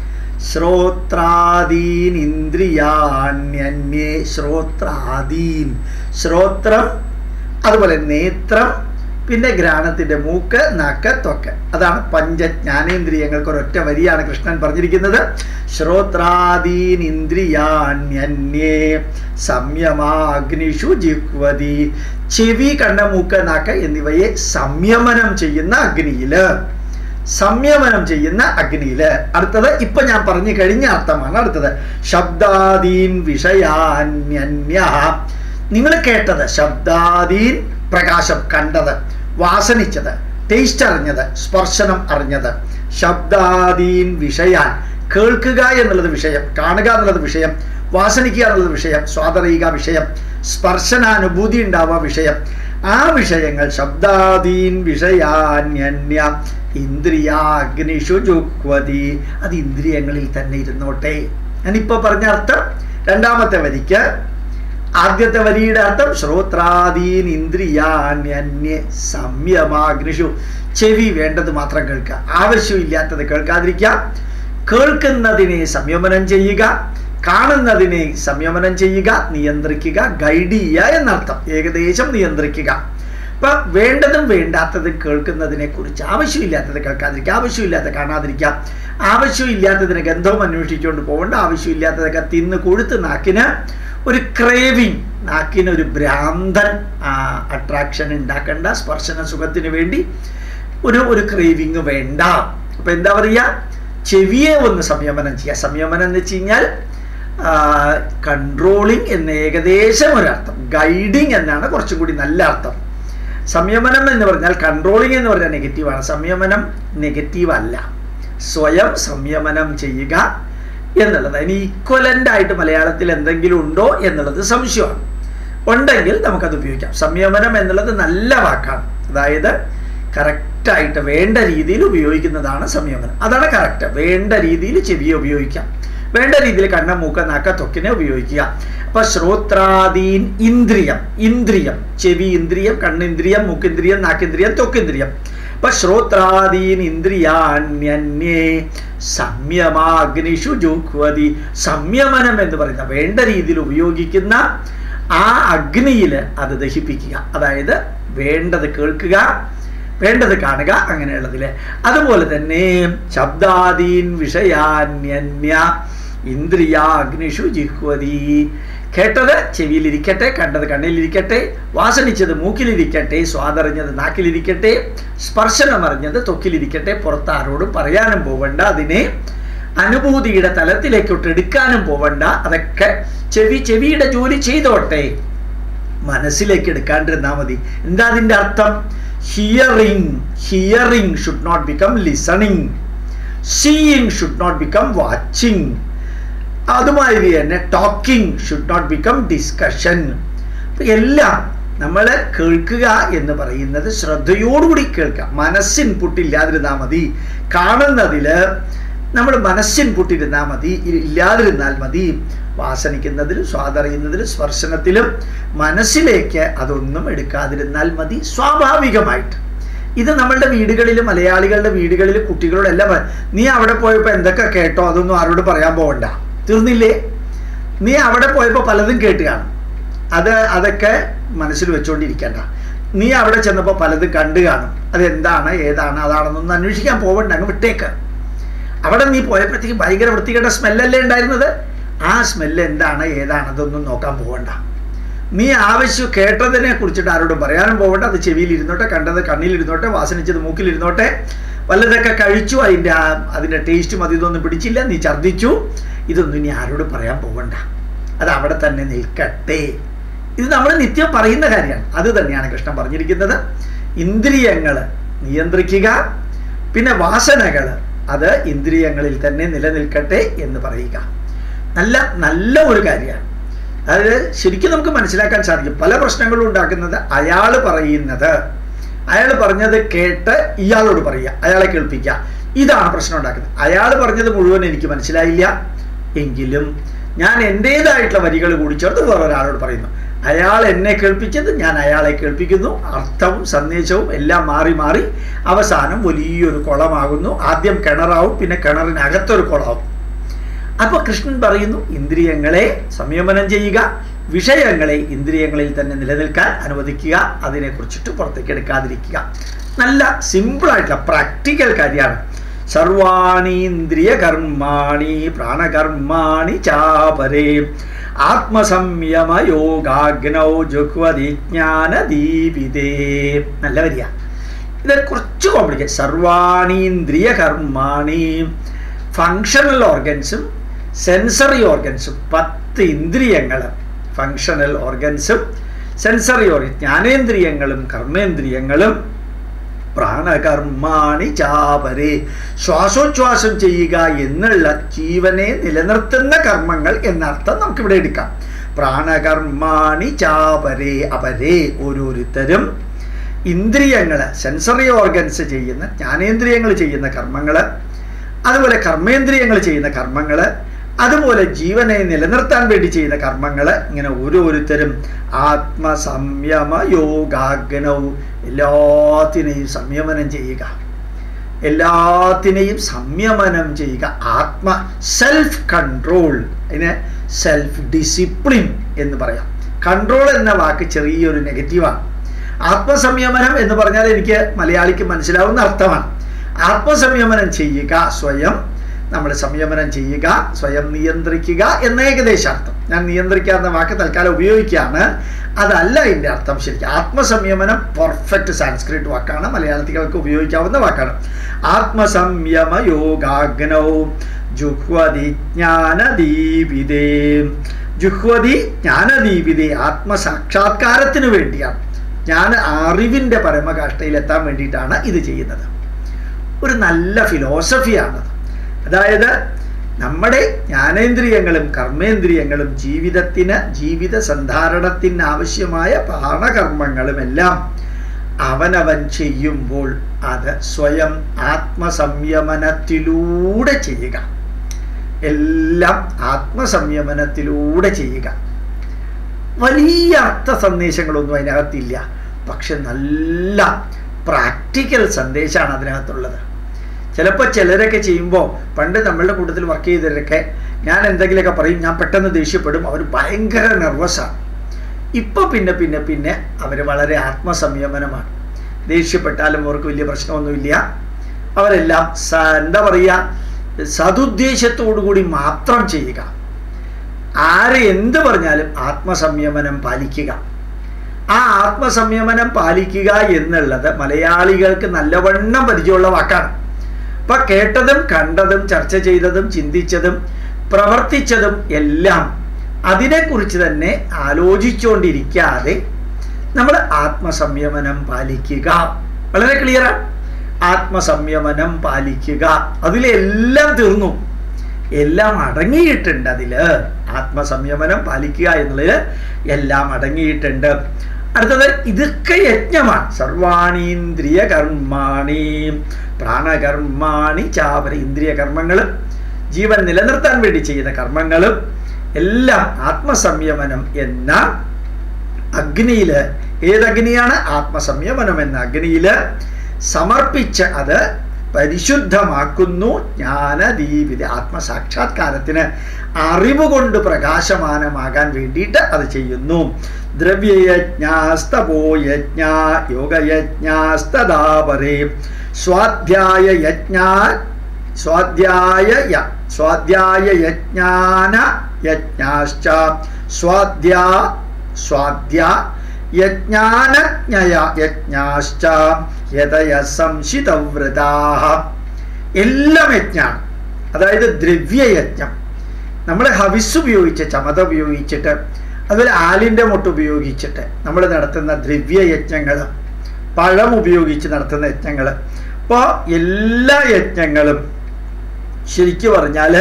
ശ്രോത്രാദീൻ ഇന്ദ്രിയാണ്യന്യേ ശ്രോത്രാദീൻ ശ്രോത്രം അതുപോലെ നേത്രം പിന്നെ ഘ്രാണത്തിന്റെ മൂക്ക് നാക്ക് ത്വക്ക് അതാണ് പഞ്ചജ്ഞാനേന്ദ്രിയങ്ങൾക്ക് ഒരൊറ്റ വരിയാണ് കൃഷ്ണൻ പറഞ്ഞിരിക്കുന്നത് ശ്രോത്രാദീൻ ഇന്ദ്രിയാണ്യന്യേ സംയമാഗ്നിഷു ജിഹ്വതി ചെവി കണ്ണ മൂക്ക് നാക്ക് എന്നിവയെ സംയമനം ചെയ്യുന്ന അഗ്നിയില് സംയമനം ചെയ്യുന്ന അഗ്നിയില് അടുത്തത് ഇപ്പൊ ഞാൻ പറഞ്ഞു കഴിഞ്ഞ അർത്ഥമാണ് അടുത്തത് ശബ്ദാദീൻ വിഷയാന്യന്യ നിങ്ങൾ കേട്ടത് ശബ്ദാദീൻ പ്രകാശം കണ്ടത് വാസനിച്ചത് ടേസ്റ്റ് അറിഞ്ഞത് സ്പർശനം അറിഞ്ഞത് ശബ്ദാദീൻ വിഷയാൻ കേൾക്കുക എന്നുള്ളത് വിഷയം കാണുക എന്നുള്ളത് വിഷയം വാസനിക്കുക എന്നുള്ളത് വിഷയം സ്വാതറിയുക വിഷയം സ്പർശനാനുഭൂതി ഉണ്ടാവുക വിഷയം ആ വിഷയങ്ങൾ ശബ്ദാദീൻ വിഷയാന്യന്യ ഇന്ദ്രിയാഗ്നിഷു ജുഹ്വതി അത് ഇന്ദ്രിയങ്ങളിൽ തന്നെ ഇരുന്നോട്ടെ ഞാനിപ്പോ പറഞ്ഞ അർത്ഥം രണ്ടാമത്തെ വരിക്ക് ആദ്യത്തെ വരിയുടെ അർത്ഥം ശ്രോത്രാദീൻ ഇന്ദ്രിയാന്യന്യ സംയമാഗ്നിഷു ചെവി വേണ്ടത് മാത്രം കേൾക്കുക ആവശ്യമില്ലാത്തത് കേൾക്കാതിരിക്കുക കേൾക്കുന്നതിനെ സംയമനം ചെയ്യുക കാണുന്നതിനെ സംയമനം ചെയ്യുക നിയന്ത്രിക്കുക ഗൈഡ് ചെയ്യുക എന്നർത്ഥം ഏകദേശം നിയന്ത്രിക്കുക അപ്പൊ വേണ്ടതും വേണ്ടാത്തതും കേൾക്കുന്നതിനെ കുറിച്ച് ആവശ്യമില്ലാത്തത് കേൾക്കാതിരിക്കുക ആവശ്യമില്ലാത്ത കാണാതിരിക്കുക ആവശ്യമില്ലാത്തതിന് ഗന്ധവും അന്വേഷിച്ചുകൊണ്ട് പോകേണ്ട ആവശ്യമില്ലാത്തതൊക്കെ തിന്ന് കൊഴുത്ത് നാക്കിന് ഒരു ക്രേവിങ് നാക്കിന് ഒരു ഭ്രാന്തൻ അട്രാക്ഷൻ ഉണ്ടാക്കേണ്ട സ്പർശന സുഖത്തിന് വേണ്ടി ഒരു ഒരു ക്രേവിങ് വേണ്ട അപ്പൊ എന്താ പറയുക ചെവിയെ ഒന്ന് സംയമനം ചെയ്യുക സംയമനം എന്ന് വെച്ച് കഴിഞ്ഞാൽ കൺട്രോളിങ് എന്ന് ഏകദേശം ഒരർത്ഥം ഗൈഡിങ് എന്നാണ് കുറച്ചും കൂടി നല്ല അർത്ഥം സംയമനം എന്ന് പറഞ്ഞാൽ കൺട്രോളിങ് എന്ന് പറഞ്ഞാൽ നെഗറ്റീവാണ് സംയമനം നെഗറ്റീവ് അല്ല സ്വയം സംയമനം ചെയ്യുക എന്നുള്ളത് അതിന് ഈക്വലൻ്റ് ആയിട്ട് മലയാളത്തിൽ എന്തെങ്കിലും ഉണ്ടോ എന്നുള്ളത് സംശയമാണ് ഉണ്ടെങ്കിൽ നമുക്കത് ഉപയോഗിക്കാം സംയമനം എന്നുള്ളത് നല്ല വാക്കാണ് അതായത് കറക്റ്റായിട്ട് വേണ്ട രീതിയിൽ ഉപയോഗിക്കുന്നതാണ് സംയമനം അതാണ് കറക്റ്റ് വേണ്ട രീതിയിൽ ചെവിയെ ഉപയോഗിക്കാം വേണ്ട രീതിയിൽ കണ്ണ മൂക്ക നാക്ക ത്വക്കിനെ ഉപയോഗിക്കുക അപ്പൊ ശ്രോത്രാദീൻ ഇന്ദ്രിയം ഇന്ദ്രിയം ചെവി ഇന്ദ്രിയം കണ്ണിന്ദ്രിയം മൂക്കിന്ദ്രിയം നാക്കിന്ദ്രിയം ത്വക്കിന്ദ്രിയം അപ്പൊ ശ്രോത്രാദീൻ ഇന്ദ്രിയാണ്യന്യേ സംയമാഗ്നിഷു ജുഹ്വതി സംയമനം എന്ന് പറയുന്ന വേണ്ട രീതിയിൽ ഉപയോഗിക്കുന്ന ആ അഗ്നിയിൽ അത് ദഹിപ്പിക്കുക അതായത് വേണ്ടത് കേൾക്കുക വേണ്ടത് കാണുക അങ്ങനെയുള്ളതിൽ അതുപോലെ തന്നെ ശബ്ദാദീൻ വിഷയാന്യന്യ ഇന്ദ്രിയാഗ്നിഷു ജിഹ്വതി കേട്ടത് ചെവിയിലിരിക്കട്ടെ കണ്ടത് കണ്ണിലിരിക്കട്ടെ വാസനിച്ചത് മൂക്കിലിരിക്കട്ടെ സ്വാദറിഞ്ഞത് നാക്കിലിരിക്കട്ടെ സ്പർശനം അറിഞ്ഞത് ത്വക്കിലിരിക്കട്ടെ പുറത്ത് ആരോടും പറയാനും പോവണ്ട അതിനെ അനുഭൂതിയുടെ തലത്തിലേക്കോട്ട് എടുക്കാനും പോവണ്ട അതൊക്കെ ചെവി ചെവിയുടെ ജോലി ചെയ്തോട്ടെ മനസ്സിലേക്ക് എടുക്കാണ്ടിരുന്നാൽ മതി എന്താ അതിൻ്റെ അർത്ഥം hearing hearing should not become listening seeing should not become watching അതുമാതിരി തന്നെ talking should not become discussion എല്ലാം നമ്മൾ കേൾക്കുക എന്ന് പറയുന്നത് ശ്രദ്ധയോടുകൂടി കേൾക്കുക മനസ്സ് ഇൻപുട്ട് ഇല്ലാതിരുന്നാൽ മതി കാണുന്നതിൽ നമ്മൾ മനസ്സ് ഇൻപുട്ട് ഇരുന്നാൽ മതി ഇല്ലാതിരുന്നാൽ മതി വാസനിക്കുന്നതിലും സ്വാദറിയുന്നതിലും സ്പർശനത്തിലും മനസ്സിലേക്ക് അതൊന്നും എടുക്കാതിരുന്നാൽ മതി സ്വാഭാവികമായിട്ട് ഇത് നമ്മളുടെ വീടുകളിൽ മലയാളികളുടെ വീടുകളിൽ കുട്ടികളോടെല്ലാം പറ- നീ അവിടെ പോയപ്പോൾ എന്തൊക്കെ കേട്ടോ അതൊന്നും ആരോട് പറയാൻ പോകണ്ട തീർന്നില്ലേ നീ അവിടെ പോയപ്പോൾ പലതും കേട്ട് കാണും അത് അതൊക്കെ മനസ്സിൽ വെച്ചുകൊണ്ടിരിക്കണ്ട നീ അവിടെ ചെന്നപ്പോൾ പലതും കണ്ടു കാണും അതെന്താണ് ഏതാണ് അതാണെന്നൊന്നും അന്വേഷിക്കാൻ പോകണ്ട അങ്ങ് വിട്ടേക്ക് അവിടെ നീ പോയപ്പോഴത്തേക്ക് ഭയങ്കര വൃത്തികെട്ട സ്മെല്ലല്ലേ ഉണ്ടായിരുന്നത് ആ സ്മെല്ല് എന്താണ് ഏതാണ് അതൊന്നും നോക്കാൻ പോകണ്ട നീ ആവശ്യം കേട്ടതിനെ കുറിച്ചിട്ട് ആരോടും പറയാനും പോകണ്ട അത് ചെവിയിൽ ഇരുന്നോട്ടെ കണ്ടത് കണ്ണിലിരുന്നോട്ടെ വാസനിച്ചത് മൂക്കിലിരുന്നോട്ടെ വല്ലതൊക്കെ കഴിച്ചു അതിൻ്റെ ആ അതിൻ്റെ ടേസ്റ്റും അത് ഇതൊന്നും പിടിച്ചില്ല നീ ഛർദ്ദിച്ചു ഇതൊന്നും ഇനി ആരോടും പറയാൻ പോകണ്ട അത് അവിടെ തന്നെ നിൽക്കട്ടെ ഇത് നമ്മൾ നിത്യം പറയുന്ന കാര്യമാണ് അത് തന്നെയാണ് കൃഷ്ണൻ പറഞ്ഞിരിക്കുന്നത് ഇന്ദ്രിയങ്ങൾ നിയന്ത്രിക്കുക പിന്നെ വാസനകൾ അത് ഇന്ദ്രിയങ്ങളിൽ തന്നെ നിലനിൽക്കട്ടെ എന്ന് പറയുക നല്ല നല്ല ഒരു കാര്യമാണ് അതായത് ശരിക്കും നമുക്ക് മനസ്സിലാക്കാൻ സാധിക്കും പല പ്രശ്നങ്ങളും ഉണ്ടാക്കുന്നത് അയാൾ പറയുന്നത് അയാൾ പറഞ്ഞത് കേട്ട് ഇയാളോട് പറയുക അയാളെ കേൾപ്പിക്കുക ഇതാണ് പ്രശ്നം ഉണ്ടാക്കുന്നത് അയാൾ പറഞ്ഞത് മുഴുവൻ എനിക്ക് മനസ്സിലായില്ല എങ്കിലും ഞാൻ എൻ്റേതായിട്ടുള്ള വരികൾ കൂടി ചേർത്ത് വേറെ ഒരാളോട് പറയുന്നു അയാൾ എന്നെ കേൾപ്പിച്ചത് ഞാൻ അയാളെ കേൾപ്പിക്കുന്നു അർത്ഥവും സന്ദേശവും എല്ലാം മാറി മാറി അവസാനം വലിയൊരു കുളമാകുന്നു ആദ്യം കിണറാവും പിന്നെ കിണറിനകത്തൊരു കുളമാവും അപ്പൊ കൃഷ്ണൻ പറയുന്നു ഇന്ദ്രിയങ്ങളെ സംയമനം ചെയ്യുക വിഷയങ്ങളെ ഇന്ദ്രിയങ്ങളിൽ തന്നെ നിലനിൽക്കാൻ അനുവദിക്കുക അതിനെ കുറിച്ചിട്ട് പുറത്തേക്ക് എടുക്കാതിരിക്കുക നല്ല സിമ്പിൾ ആയിട്ടുള്ള പ്രാക്ടിക്കൽ കാര്യമാണ് സർവാണീന്ദ്രിയ കർമാണി പ്രാണകർമാണി ചാപരേ ആത്മസംയമ യോഗാഗ്നൗ ജുഹ്വതി ജ്ഞാനദീപിതേ നല്ല വരിക ഇത് കുറച്ച് കോംപ്ലിക്കേറ്റ് സർവാണീന്ദ്രിയ കർമാണി ഫങ്ഷണൽ ഓർഗൻസും സെൻസറി ഓർഗൻസും പത്ത് ഇന്ദ്രിയങ്ങൾ ഫങ്ഷണൽ ഓർഗൻസും സെൻസറി ഓർഗൻ ജ്ഞാനേന്ദ്രിയങ്ങളും കർമ്മേന്ദ്രിയങ്ങളും പ്രാണകർമാണി ചാപരെ ശ്വാസോച്ഛ്വാസം ചെയ്യുക എന്നുള്ള ജീവനെ നിലനിർത്തുന്ന കർമ്മങ്ങൾ എന്നർത്ഥം നമുക്കിവിടെ എടുക്കാം പ്രാണകർമാണി ചാപരെ അപരെ ഓരോരുത്തരും ഇന്ദ്രിയങ്ങൾ സെൻസറി ഓർഗൻസ് ചെയ്യുന്ന ജ്ഞാനേന്ദ്രിയങ്ങൾ ചെയ്യുന്ന കർമ്മങ്ങൾ അതുപോലെ കർമ്മേന്ദ്രിയങ്ങൾ ചെയ്യുന്ന കർമ്മങ്ങൾ അതുപോലെ ജീവനെ നിലനിർത്താൻ വേണ്ടി ചെയ്യുന്ന കർമ്മങ്ങൾ ഇങ്ങനെ ഓരോരുത്തരും ആത്മസംയമ യോഗാഗ്നവും എല്ലാത്തിനെയും സംയമനം ചെയ്യുക എല്ലാത്തിനെയും സംയമനം ചെയ്യുക ആത്മ സെൽഫ് കൺട്രോൾ അതിന് സെൽഫ് ഡിസിപ്ലിൻ എന്ന് പറയാം കൺട്രോൾ എന്ന വാക്ക് ചെറിയൊരു നെഗറ്റീവാണ് ആത്മസംയമനം എന്ന് പറഞ്ഞാൽ എനിക്ക് മലയാളിക്ക് മനസ്സിലാവുന്ന അർത്ഥമാണ് ആത്മസംയമനം ചെയ്യുക സ്വയം നമ്മൾ സംയമനം ചെയ്യുക സ്വയം നിയന്ത്രിക്കുക എന്ന ഏകദേശ അർത്ഥം ഞാൻ നിയന്ത്രിക്കുക എന്ന വാക്ക് തൽക്കാലം ഉപയോഗിക്കുകയാണ് അതല്ല ഇതിൻ്റെ അർത്ഥം ശരിക്കും ആത്മസംയമനം പെർഫെക്റ്റ് സാൻസ്ക്രിറ്റ് വാക്കാണ് മലയാളത്തികൾക്ക് ഉപയോഗിക്കാവുന്ന വാക്കാണ് ആത്മസംയമ യോഗാഗ്നൗ ജുഹ്വതി ജ്ഞാനദീപിതേ ജുഹ്വതി ജ്ഞാനദീപിതേ ആത്മസാക്ഷാത്കാരത്തിന് വേണ്ടിയാണ് ഞാൻ അറിവിൻ്റെ പരമകാഷ്ഠയിൽ എത്താൻ വേണ്ടിയിട്ടാണ് ഇത് ചെയ്യുന്നത് ഒരു നല്ല ഫിലോസഫിയാണത് അതായത് നമ്മുടെ ജ്ഞാനേന്ദ്രിയങ്ങളും കർമ്മേന്ദ്രിയങ്ങളും ജീവിതത്തിന് ജീവിത സന്ധാരണത്തിന് ആവശ്യമായ പ്രാണകർമ്മങ്ങളുമെല്ലാം അവനവൻ ചെയ്യുമ്പോൾ അത് സ്വയം ആത്മസംയമനത്തിലൂടെ ചെയ്യുക എല്ലാം ആത്മസംയമനത്തിലൂടെ ചെയ്യുക വലിയ അർത്ഥ സന്ദേശങ്ങളൊന്നും അതിനകത്തില്ല പക്ഷെ നല്ല പ്രാക്ടിക്കൽ സന്ദേശമാണ് അതിനകത്തുള്ളത് ചിലപ്പോൾ ചിലരൊക്കെ ചെയ്യുമ്പോൾ പണ്ട് നമ്മളുടെ കൂട്ടത്തിൽ വർക്ക് ചെയ്തവരൊക്കെ ഞാൻ എന്തെങ്കിലുമൊക്കെ പറയും ഞാൻ പെട്ടെന്ന് ദേഷ്യപ്പെടും അവർ ഭയങ്കര നെർവസാണ് ഇപ്പോൾ പിന്നെ പിന്നെ പിന്നെ അവർ വളരെ ആത്മസംയമനമാണ് ദേഷ്യപ്പെട്ടാലും അവർക്ക് വലിയ പ്രശ്നമൊന്നുമില്ല അവരെല്ലാം സ എന്താ പറയുക സതുദ്ദേശത്തോടു കൂടി മാത്രം ചെയ്യുക ആര് എന്ത് പറഞ്ഞാലും ആത്മസംയമനം പാലിക്കുക ആ ആത്മസംയമനം പാലിക്കുക എന്നുള്ളത് മലയാളികൾക്ക് നല്ലവണ്ണം പരിചയമുള്ള വാക്കാണ് അപ്പൊ കേട്ടതും കണ്ടതും ചർച്ച ചെയ്തതും ചിന്തിച്ചതും പ്രവർത്തിച്ചതും എല്ലാം അതിനെക്കുറിച്ച് തന്നെ ആലോചിച്ചുകൊണ്ടിരിക്കാതെ നമ്മൾ ആത്മസംയമനം പാലിക്കുക വളരെ ക്ലിയറാണ് ആത്മസംയമനം പാലിക്കുക അതിലെല്ലാം തീർന്നു എല്ലാം അടങ്ങിയിട്ടുണ്ട് അതിൽ ആത്മസംയമനം പാലിക്കുക എന്നുള്ളതിൽ എല്ലാം അടങ്ങിയിട്ടുണ്ട് അടുത്തത് ഇതൊക്കെ യജ്ഞമാണ് സർവാണീന്ദ്രിയ കർമാണി പ്രാണകർമാണി ചാവര ഇന്ദ്രിയ കർമ്മങ്ങളും ജീവൻ നിലനിർത്താൻ വേണ്ടി ചെയ്യുന്ന കർമ്മങ്ങളും എല്ലാം ആത്മസംയമനം എന്ന അഗ്നിയില് ഏതഗ്നിയാണ് ആത്മസംയമനം എന്ന അഗ്നിയില് സമർപ്പിച്ച് അത് പരിശുദ്ധമാക്കുന്നു ജ്ഞാനദീപിത ആത്മസാക്ഷാത്കാരത്തിന് അറിവ് കൊണ്ട് പ്രകാശമാനമാകാൻ വേണ്ടിയിട്ട് അത് ചെയ്യുന്നു ദ്രവ്യയജ്ഞാസ്തപോ യജ്ഞ യോഗയജ്ഞാസ്തദാപരേ സ്വാധ്യായ യജ്ഞ സ്വാധ്യായ യ- സ്വാധ്യായ യജ്ഞാന യജ്ഞാശ്ച സ്വാധ്യാ സ്വാധ്യാ യജ്ഞാനജ്ഞയ യജ്ഞാശ്ച യതയ സംശിതവ്രതാഹ എല്ലാം യജ്ഞാണ് അതായത് ദ്രവ്യയജ്ഞം നമ്മൾ ഹവിസ് ഉപയോഗിച്ച് ചമത ഉപയോഗിച്ചിട്ട് അതുപോലെ ആലിൻ്റെ മുട്ട ഉപയോഗിച്ചിട്ട് നമ്മൾ നടത്തുന്ന ദ്രവ്യയജ്ഞങ്ങൾ പഴം ഉപയോഗിച്ച് നടത്തുന്ന യജ്ഞങ്ങൾ അപ്പോൾ എല്ലാ യജ്ഞങ്ങളും ശരിക്കു പറഞ്ഞാൽ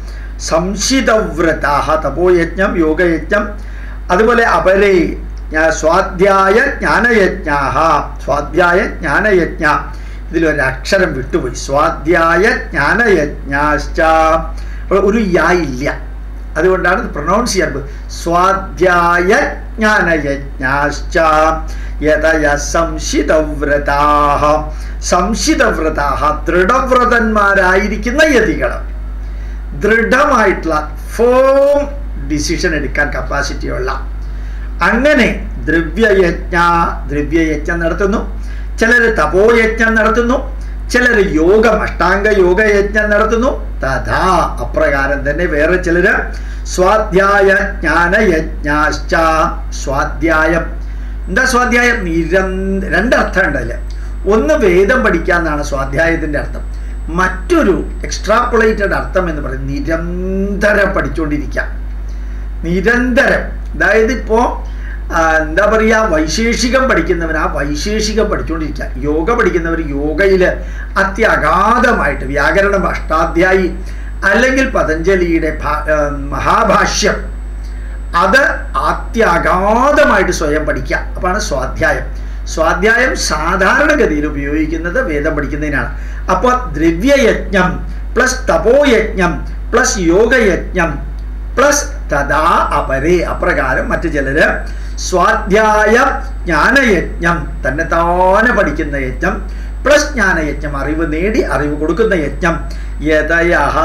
സംശിതവ്രതാഹ തപോയജ്ഞം യോഗയജ്ഞം അതുപോലെ അപരേ ജ്ഞ- സ്വാധ്യായ ജ്ഞാനയജ്ഞാഹ സ്വാധ്യായ ജ്ഞാനയജ്ഞ ഇതിലൊരക്ഷരം വിട്ടുപോയി സ്വാധ്യായ ജ്ഞാനയജ്ഞാശ്ച അപ്പോൾ ഒരു യാ ഇല്ല അതുകൊണ്ടാണ് പ്രൊനൗൺസ് ചെയ്യാൻ പോയി. സ്വാധ്യായ ജ്ഞാനയജ്ഞാശ്ച യതയ സംശിതവ്രതാഹ സംശിതവ്രതാഹ ദൃഢവ്രതന്മാരായിരിക്കുന്ന യതികൾ ദൃഢമായിട്ടുള്ള ഫോം ഡിസിഷൻ എടുക്കാൻ കപ്പാസിറ്റിയുള്ള അങ്ങനെ ദ്രവ്യയജ്ഞ ദ്രവ്യയജ്ഞം നടത്തുന്നു ചിലർ തപോയജ്ഞം നടത്തുന്നു ചിലർ യോഗം അഷ്ടാംഗ യോഗയജ്ഞം നടത്തുന്നു തഥാ അപ്രകാരം തന്നെ വേറെ ചിലര് സ്വാധ്യായ ജ്ഞാനയജ്ഞാശ്ച സ്വാധ്യായം എന്താ സ്വാധ്യായം നിരന്ത രണ്ടർത്ഥം ഉണ്ടല്ലേ ഒന്ന് വേദം പഠിക്കാന്നാണ് സ്വാധ്യായത്തിന്റെ അർത്ഥം മറ്റൊരു എക്സ്ട്രാപ്പുളേറ്റഡ് അർത്ഥം എന്ന് പറയുന്നത് നിരന്തരം പഠിച്ചുകൊണ്ടിരിക്കുക നിരന്തരം അതായത് ഇപ്പോൾ എന്താ പറയുക വൈശേഷികം പഠിക്കുന്നവർ ആ വൈശേഷികം പഠിച്ചുകൊണ്ടിരിക്കുക യോഗ പഠിക്കുന്നവർ യോഗയിൽ അത്യഗാധമായിട്ട് വ്യാകരണം അഷ്ടാധ്യായി അല്ലെങ്കിൽ പതഞ്ജലിയുടെ ഭാ- ആ, മഹാഭാഷ്യം അത് അത്യഗാധമായിട്ട് സ്വയം പഠിക്കുക അപ്പാണ് സ്വാധ്യായം സ്വാധ്യായം സാധാരണഗതിയിൽ ഉപയോഗിക്കുന്നത് വേദം പഠിക്കുന്നതിനാണ് അപ്പോൾ ദ്രവ്യയജ്ഞം പ്ലസ് തപോയജ്ഞം പ്ലസ് യോഗയജ്ഞം പ്ലസ് തഥാ അപരേ അപ്രകാരം മറ്റു ചിലര് സ്വാധ്യായ ജ്ഞാനയജ്ഞം തന്നെ താനെ പഠിക്കുന്ന യജ്ഞം പ്ലസ് ജ്ഞാനയജ്ഞം അറിവ് നേടി അറിവ് കൊടുക്കുന്ന യജ്ഞം യഥയഹ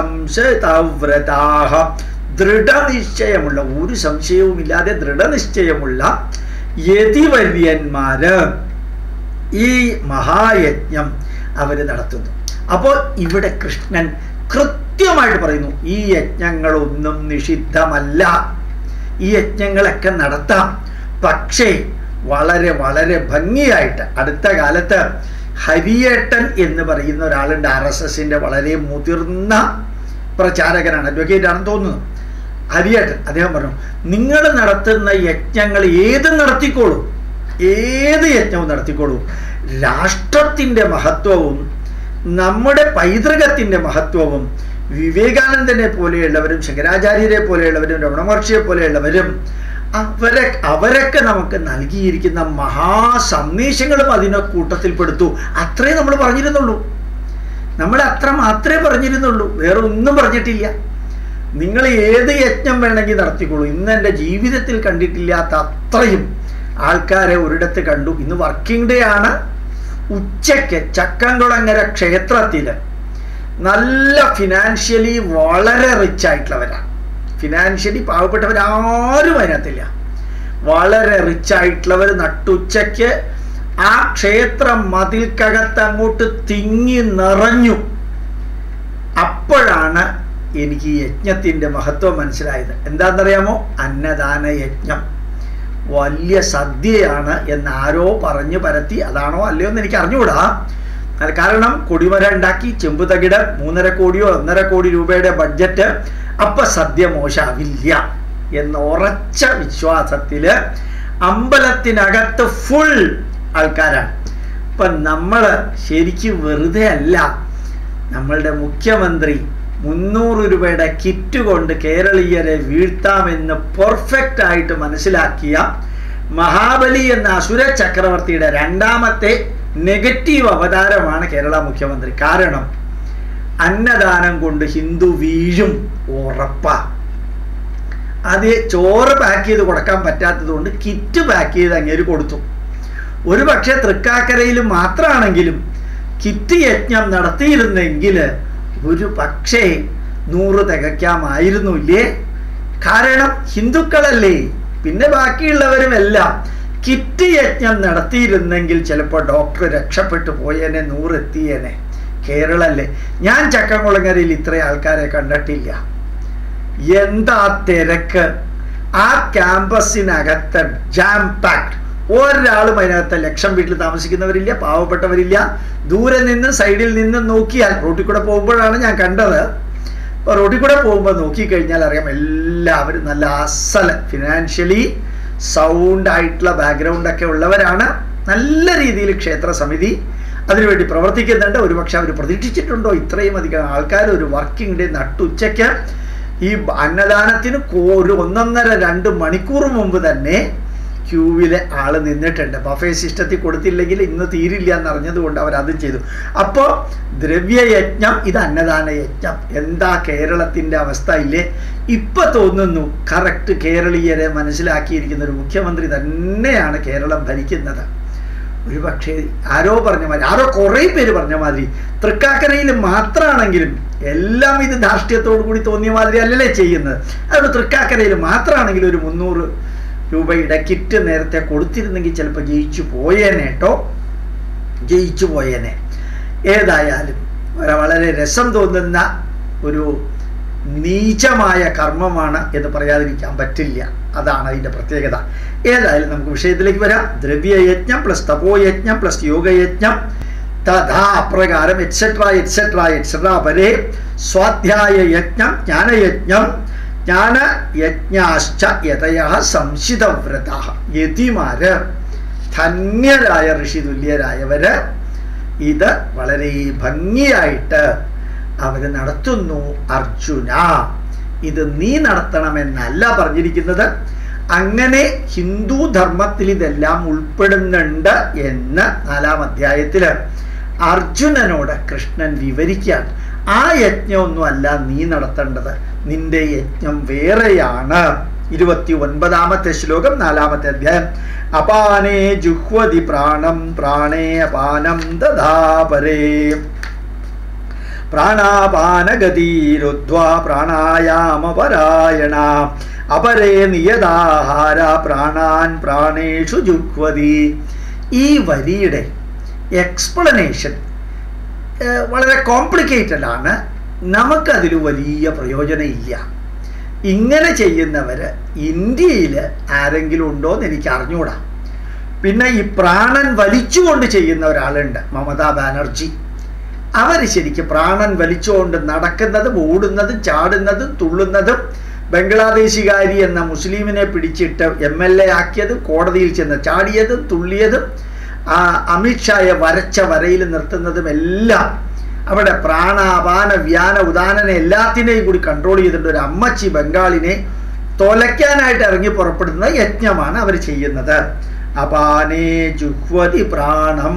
സംശയതവ്രതാഹ ദൃഢനിശ്ചയമുള്ള ഒരു സംശയവുമില്ലാതെ ദൃഢനിശ്ചയമുള്ള യതിവര്യന്മാര് ഈ മഹായജ്ഞം അവര് നടത്തുന്നു അപ്പോൾ ഇവിടെ കൃഷ്ണൻ കൃത്യമായിട്ട് പറയുന്നു ഈ യജ്ഞങ്ങളൊന്നും നിഷിദ്ധമല്ല ഈ യജ്ഞങ്ങളൊക്കെ നടത്താം പക്ഷേ വളരെ വളരെ ഭംഗിയായിട്ട് അടുത്ത കാലത്ത് ഹരിയേട്ടൻ എന്ന് പറയുന്ന ഒരാളുണ്ട് ആർ എസ് എസിന്റെ വളരെ മുതിർന്ന പ്രചാരകനാണ് അഡ്വക്കേറ്റ് ആണെന്ന് തോന്നുന്നു ഹരിയേട്ടൻ അദ്ദേഹം പറഞ്ഞു നിങ്ങൾ നടത്തുന്ന യജ്ഞങ്ങൾ ഏതും നടത്തിക്കോളൂ ഏത് യജ്ഞവും നടത്തിക്കോളൂ രാഷ്ട്രത്തിൻ്റെ മഹത്വവും നമ്മുടെ പൈതൃകത്തിൻ്റെ മഹത്വവും വിവേകാനന്ദനെ പോലെയുള്ളവരും ശങ്കരാചാര്യരെ പോലെയുള്ളവരും രമണ മഹർഷിയെ പോലെയുള്ളവരും അവരെ അവരൊക്കെ നമുക്ക് നൽകിയിരിക്കുന്ന മഹാസന്ദേശങ്ങളും അതിനെ കൂട്ടത്തിൽപ്പെടുത്തു അത്രേ നമ്മൾ പറഞ്ഞിരുന്നുള്ളൂ നമ്മൾ അത്ര മാത്രമേ പറഞ്ഞിരുന്നുള്ളൂ വേറെ ഒന്നും പറഞ്ഞിട്ടില്ല നിങ്ങൾ ഏത് യജ്ഞം വേണമെങ്കിൽ നടത്തിക്കോളൂ ഇന്ന് എൻ്റെ ജീവിതത്തിൽ കണ്ടിട്ടില്ലാത്ത അത്രയും ആൾക്കാരെ ഒരിടത്ത് കണ്ടു ഇന്ന് വർക്കിംഗ് ഡേ ആണ് ഉച്ചയ്ക്ക് ചക്കംകുളങ്ങര ക്ഷേത്രത്തിൽ നല്ല ഫിനാൻഷ്യലി വളരെ റിച്ച് ആയിട്ടുള്ളവരാണ് ഫിനാൻഷ്യലി പാവപ്പെട്ടവരാരും അതിനകത്തില്ല വളരെ റിച്ച് ആയിട്ടുള്ളവർ നട്ടുച്ചയ്ക്ക് ആ ക്ഷേത്ര മതിൽക്കകത്ത് അങ്ങോട്ട് തിങ്ങി നിറഞ്ഞു അപ്പോഴാണ് എനിക്ക് ഈ യജ്ഞത്തിൻ്റെ മഹത്വം മനസ്സിലായത് എന്താണെന്നറിയാമോ അന്നദാന യജ്ഞം വലിയ സദ്യയാണ് എന്ന് ആരോ പറഞ്ഞു പരത്തി അതാണോ അല്ലയോ എന്ന് എനിക്ക് അറിഞ്ഞുകൂടാ അത് കാരണം കൊടിമര ഉണ്ടാക്കി ചെമ്പ് തകിട് മൂന്നര കോടിയോ ഒന്നര കോടി രൂപയുടെ ബഡ്ജറ്റ് അപ്പൊ സദ്യ മോശാവില്ല എന്ന ഉറച്ച വിശ്വാസത്തില് അമ്പലത്തിനകത്ത് ഫുൾ ആൾക്കാരാണ് ഇപ്പൊ നമ്മള് ശരിക്കും വെറുതെ അല്ല നമ്മളുടെ മുഖ്യമന്ത്രി മുന്നൂറ് രൂപയുടെ കിറ്റ് കൊണ്ട് കേരളീയരെ വീഴ്ത്താമെന്ന് പെർഫെക്റ്റ് ആയിട്ട് മനസ്സിലാക്കിയ മഹാബലി എന്ന അസുര ചക്രവർത്തിയുടെ രണ്ടാമത്തെ നെഗറ്റീവ് അവതാരമാണ് കേരള മുഖ്യമന്ത്രി കാരണം അന്നദാനം കൊണ്ട് ഹിന്ദു വീഴും ഉറപ്പാ അത് ചോറ് പാക്ക് ചെയ്ത് കൊടുക്കാൻ പറ്റാത്തത് കൊണ്ട് കിറ്റ് പാക്ക് ചെയ്ത് അങ്ങേര് കൊടുത്തു ഒരു പക്ഷേ തൃക്കാക്കരയിൽ മാത്രമാണെങ്കിലും കിറ്റ് യജ്ഞം നടത്തിയിരുന്നെങ്കിൽ ഒരു പക്ഷേ നൂറ് തികയ്ക്കാമായിരുന്നു ഇല്ലേ കാരണം ഹിന്ദുക്കളല്ലേ പിന്നെ ബാക്കിയുള്ളവരുമെല്ലാം കിറ്റ് യജ്ഞം നടത്തിയിരുന്നെങ്കിൽ ചിലപ്പോൾ ഡോക്ടർ രക്ഷപ്പെട്ടു പോയേനെ നൂറെത്തിയേനെ കേരളല്ലേ ഞാൻ ചക്കംകുളങ്ങരയിൽ ഇത്ര ആൾക്കാരെ കണ്ടിട്ടില്ല എന്താ തിരക്ക് ആ ക്യാമ്പസിനകത്ത് ജാം പാക്ഡ് ഒരാളും അതിനകത്ത് ലക്ഷം വീട്ടിൽ താമസിക്കുന്നവരില്ല പാവപ്പെട്ടവരില്ല ദൂരെ നിന്ന് സൈഡിൽ നിന്ന് നോക്കിയാൽ റോട്ടിൽ കൂടെ പോകുമ്പോഴാണ് ഞാൻ കണ്ടത് അപ്പോൾ റോട്ടിൽ കൂടെ പോകുമ്പോൾ നോക്കിക്കഴിഞ്ഞാൽ അറിയാം എല്ലാവരും നല്ല അസല ഫിനാൻഷ്യലി സൗണ്ട് ആയിട്ടുള്ള ബാക്ക്ഗ്രൗണ്ട് ഒക്കെ ഉള്ളവരാണ് നല്ല രീതിയിൽ ക്ഷേത്ര സമിതി അതിനുവേണ്ടി പ്രവർത്തിക്കുന്നുണ്ട് ഒരുപക്ഷെ അവർ പ്രതീക്ഷിച്ചിട്ടുണ്ടോ ഇത്രയും അധികം ആൾക്കാർ ഒരു വർക്കിംഗ് ഡേ നട്ടുച്ചയ്ക്ക് ഈ അന്നദാനത്തിന് ഒരു ഒന്നൊന്നര രണ്ട് മണിക്കൂർ മുമ്പ് തന്നെ ക്യൂവിലെ ആൾ നിന്നിട്ടുണ്ട് ബഫേ സിസ്റ്റത്തിൽ കൊടുത്തില്ലെങ്കിൽ ഇന്ന് തീരില്ല എന്നറിഞ്ഞതുകൊണ്ട് അവർ അതും ചെയ്തു അപ്പോൾ ദ്രവ്യയജ്ഞം ഇത് അന്നദാന യജ്ഞം എന്താ കേരളത്തിൻ്റെ അവസ്ഥ ഇല്ലേ ഇപ്പൊ തോന്നുന്നു കറക്റ്റ് കേരളീയരെ മനസ്സിലാക്കിയിരിക്കുന്ന ഒരു മുഖ്യമന്ത്രി തന്നെയാണ് കേരളം ഭരിക്കുന്നത് ഒരു പക്ഷേ ആരോ പറഞ്ഞ മാതിരി ആരോ കുറേ പേര് പറഞ്ഞ മാതിരി തൃക്കാക്കരയിൽ മാത്രമാണെങ്കിലും എല്ലാം ഇത് ധാർഷ്ട്യത്തോടു കൂടി തോന്നിയ മാതിരി അല്ലല്ലേ ചെയ്യുന്നത് അതുകൊണ്ട് തൃക്കാക്കരയിൽ മാത്രമാണെങ്കിലും ഒരു മുന്നൂറ് രൂപയുടെ കിറ്റ് നേരത്തെ കൊടുത്തിരുന്നെങ്കിൽ ചിലപ്പോൾ ജയിച്ചു പോയേനെ കേട്ടോ ജയിച്ചു പോയേനെ ഏതായാലും വളരെ രസം തോന്നുന്ന ഒരു നീചമായ കർമ്മമാണ് എന്ന് പറയാതിരിക്കാൻ പറ്റില്ല അതാണ് അതിൻ്റെ പ്രത്യേകത ഏതായാലും നമുക്ക് വിഷയത്തിലേക്ക് വരാം ദ്രവ്യയജ്ഞം പ്ലസ് തപോയജ്ഞം പ്ലസ് യോഗയജ്ഞം തഥാ അപ്രകാരം എറ്റ്സെട്ര എറ്റ്സെട്ര എറ്റ്സെട്ര വരെ സ്വാധ്യായ യജ്ഞം ജ്ഞാനയജ്ഞം ജ്ഞാനയജ്ഞാശ്ച യതയ സംശിതവ്രത യതിമാര് ധന്യരായ ഋഷി തുല്യരായവര് ഇത് വളരെ ഭംഗിയായിട്ട് അവർ നടത്തുന്നു അർജുന ഇത് നീ നടത്തണമെന്നല്ല പറഞ്ഞിരിക്കുന്നത് അങ്ങനെ ഹിന്ദു ധർമ്മത്തിൽ ഇതെല്ലാം ഉൾപ്പെടുന്നുണ്ട് എന്ന് നാലാം അധ്യായത്തിൽ അർജുനനോട് കൃഷ്ണൻ വിവരിക്കുകയാണ് ആ യജ്ഞമൊന്നും അല്ല നീ നടത്തേണ്ടത് നിന്റെ യജ്ഞം വേറെയാണ് ഇരുപത്തി ഒൻപതാമത്തെ ശ്ലോകം നാലാമത്തെ അധ്യായം അപാനേ ജുഹ്വതി പ്രാണം പ്രാണേ അപാനം ദധാപരേ പ്രാണാപാനഗതിരുദ്ധ്വാ പ്രാണായാമപരായണ അപരേ നിയതാഹാര പ്രാണാൻ പ്രാണേഷു ജുഹ്വതി ഈ വരിയുടെ എക്സ്പ്ലനേഷൻ വളരെ കോംപ്ലിക്കേറ്റഡ് ആണ് നമുക്കതിൽ വലിയ പ്രയോജനം ഇല്ല ഇങ്ങനെ ചെയ്യുന്നവർ ഇന്ത്യയിൽ ആരെങ്കിലും ഉണ്ടോ എന്ന് എനിക്ക് അറിഞ്ഞുകൂടാ പിന്നെ ഈ പ്രാണൻ വലിച്ചുകൊണ്ട് ചെയ്യുന്ന ഒരാളുണ്ട് മമതാ ബാനർജി അവർ ശരിക്കും പ്രാണൻ വലിച്ചുകൊണ്ട് നടക്കുന്നതും ഓടുന്നതും ചാടുന്നതും തുള്ളുന്നതും ബംഗ്ലാദേശുകാരി എന്ന മുസ്ലിമിനെ പിടിച്ചിട്ട് എം എൽ എ ആക്കിയതും കോടതിയിൽ ചെന്ന് ചാടിയതും തുള്ളിയതും ആ അമിത്ഷായെ വരച്ച വരയിൽ നിർത്തുന്നതും എല്ലാം അവിടെ പ്രാണാപാന വ്യാന ഉദാനനെ എല്ലാത്തിനെയും കൂടി കൺട്രോൾ ചെയ്തിട്ട് ഒരു അമ്മച്ചി ബംഗാളിനെ തൊലയ്ക്കാനായിട്ട് ഇറങ്ങി പുറപ്പെടുന്ന യജ്ഞമാണ് അവർ ചെയ്യുന്നത് അപാനേ ജുഹ്വതി പ്രാണം